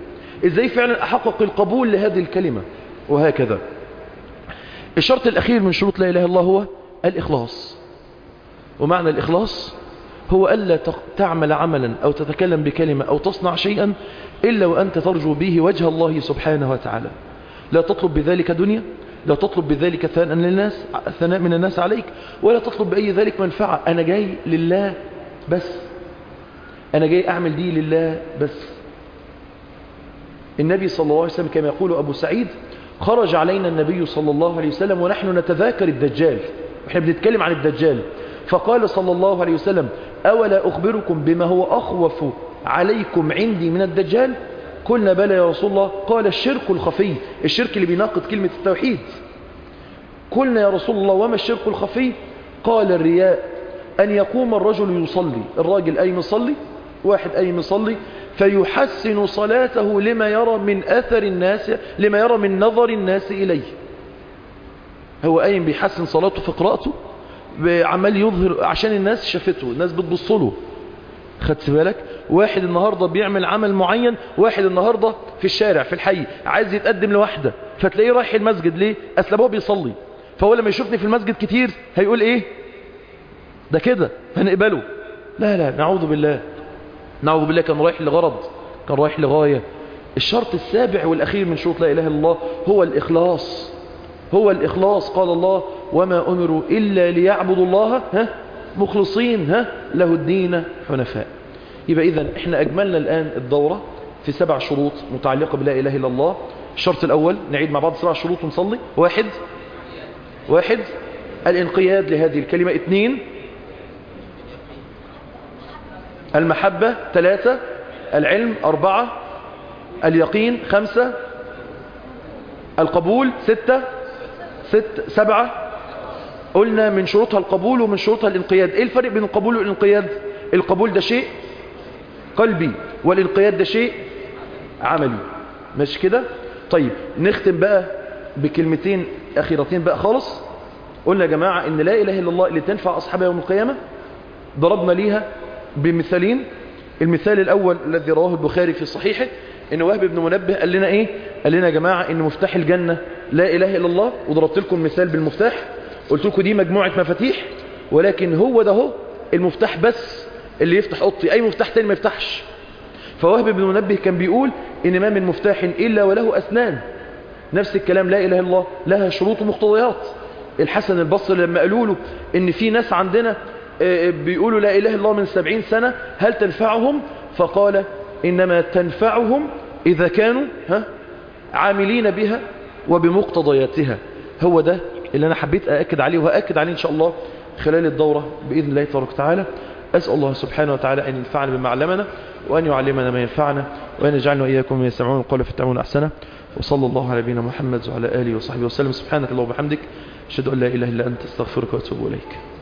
ازاي فعلا احقق القبول لهذه الكلمة وهكذا الشرط الاخير من شروط لا اله الا الله هو الاخلاص ومعنى الاخلاص هو ألا تعمل عملا أو تتكلم بكلمة أو تصنع شيئا إلا وأنت ترجو به وجه الله سبحانه وتعالى لا تطلب بذلك دنيا لا تطلب بذلك ثناء للناس ثناء من الناس عليك ولا تطلب بأي ذلك منفعة أنا جاي لله بس أنا جاي أعمل دي لله بس النبي صلى الله عليه وسلم كما يقول أبو سعيد خرج علينا النبي صلى الله عليه وسلم ونحن نتذاكر الدجال احنا بنتكلم عن الدجال فقال صلى الله عليه وسلم أولا أخبركم بما هو أخوف عليكم عندي من الدجال قلنا بلى يا رسول الله قال الشرك الخفي الشرك اللي بيناقض كلمة التوحيد قلنا يا رسول الله وما الشرك الخفي قال الرياء أن يقوم الرجل يصلي الراجل أي مصلي واحد أي مصلي فيحسن صلاته لما يرى من أثر الناس لما يرى من نظر الناس إليه هو قايم بيحسن صلاته في قراءته عمال يظهر عشان الناس شافته الناس بتبص له خدت بالك واحد النهاردة بيعمل عمل معين واحد النهاردة في الشارع في الحي عايز يتقدم لواحدة فتلاقيه رايح المسجد ليه أسلم هو بيصلي فهو لما يشوفني في المسجد كتير هيقول ايه ده كده هنقبله لا لا نعوذ بالله نعوذ بالله كان رايح لغرض كان رايح لغاية الشرط السابع والأخير من شروط لا إله إلا الله هو الإخلاص هو الإخلاص قال الله وما أمروا إلا ليعبدوا الله ها مخلصين ها له الدين حنفاء يبقى إذا إحنا أجملنا الآن الدورة في سبع شروط متعلقة بلا إله إلا الله الشرط الأول نعيد مع بعض سبع شروط ونصلي واحد واحد الانقياد لهذه الكلمة اثنين المحبة ثلاثة العلم أربعة اليقين خمسة القبول ستة ست سبعة قلنا من شروطها القبول ومن شروطها الانقياد ايه الفرق بين القبول والانقياد القبول ده شيء قلبي والانقياد ده شيء عملي ماشي كده طيب نختم بقى بكلمتين اخيرتين بقى خالص قلنا يا جماعة ان لا اله الا الله اللي تنفع اصحابها يوم القيامة ضربنا ليها بمثالين المثال الاول الذي رواه البخاري في صحيحه ان وهب بن منبه قال لنا ايه قال لنا يا جماعة ان مفتاح الجنة لا اله الا الله وضربت لكم مثال بالمفتاح قلت لكم دي مجموعة مفاتيح ولكن هو ده هو المفتاح بس اللي يفتح اوضتي اي مفتاح تاني ما يفتحش فوهب بن منبه كان بيقول ان ما من مفتاح الا وله اسنان نفس الكلام لا اله الا الله لها شروط ومقتضيات الحسن البصري لما قالوا له ان في ناس عندنا بيقولوا لا اله الا الله من سبعين سنة هل تنفعهم فقال انما تنفعهم اذا كانوا ها عاملين بها وبمقتضياتها هو ده اللي أنا حبيت أأكد عليه وهأكد عليه إن شاء الله خلال الدورة بإذن الله تبارك وتعالى أسأل الله سبحانه وتعالى أن ينفعنا بما علمنا وأن يعلمنا ما ينفعنا وأن يجعلنا وإياكم من يسمعون القول فاتبعون أحسنه وصلى الله على نبينا محمد وعلى آله وصحبه وسلم سبحانك اللهم وبحمدك أشهد أن لا إله إلا أنت استغفرك وأتوب إليك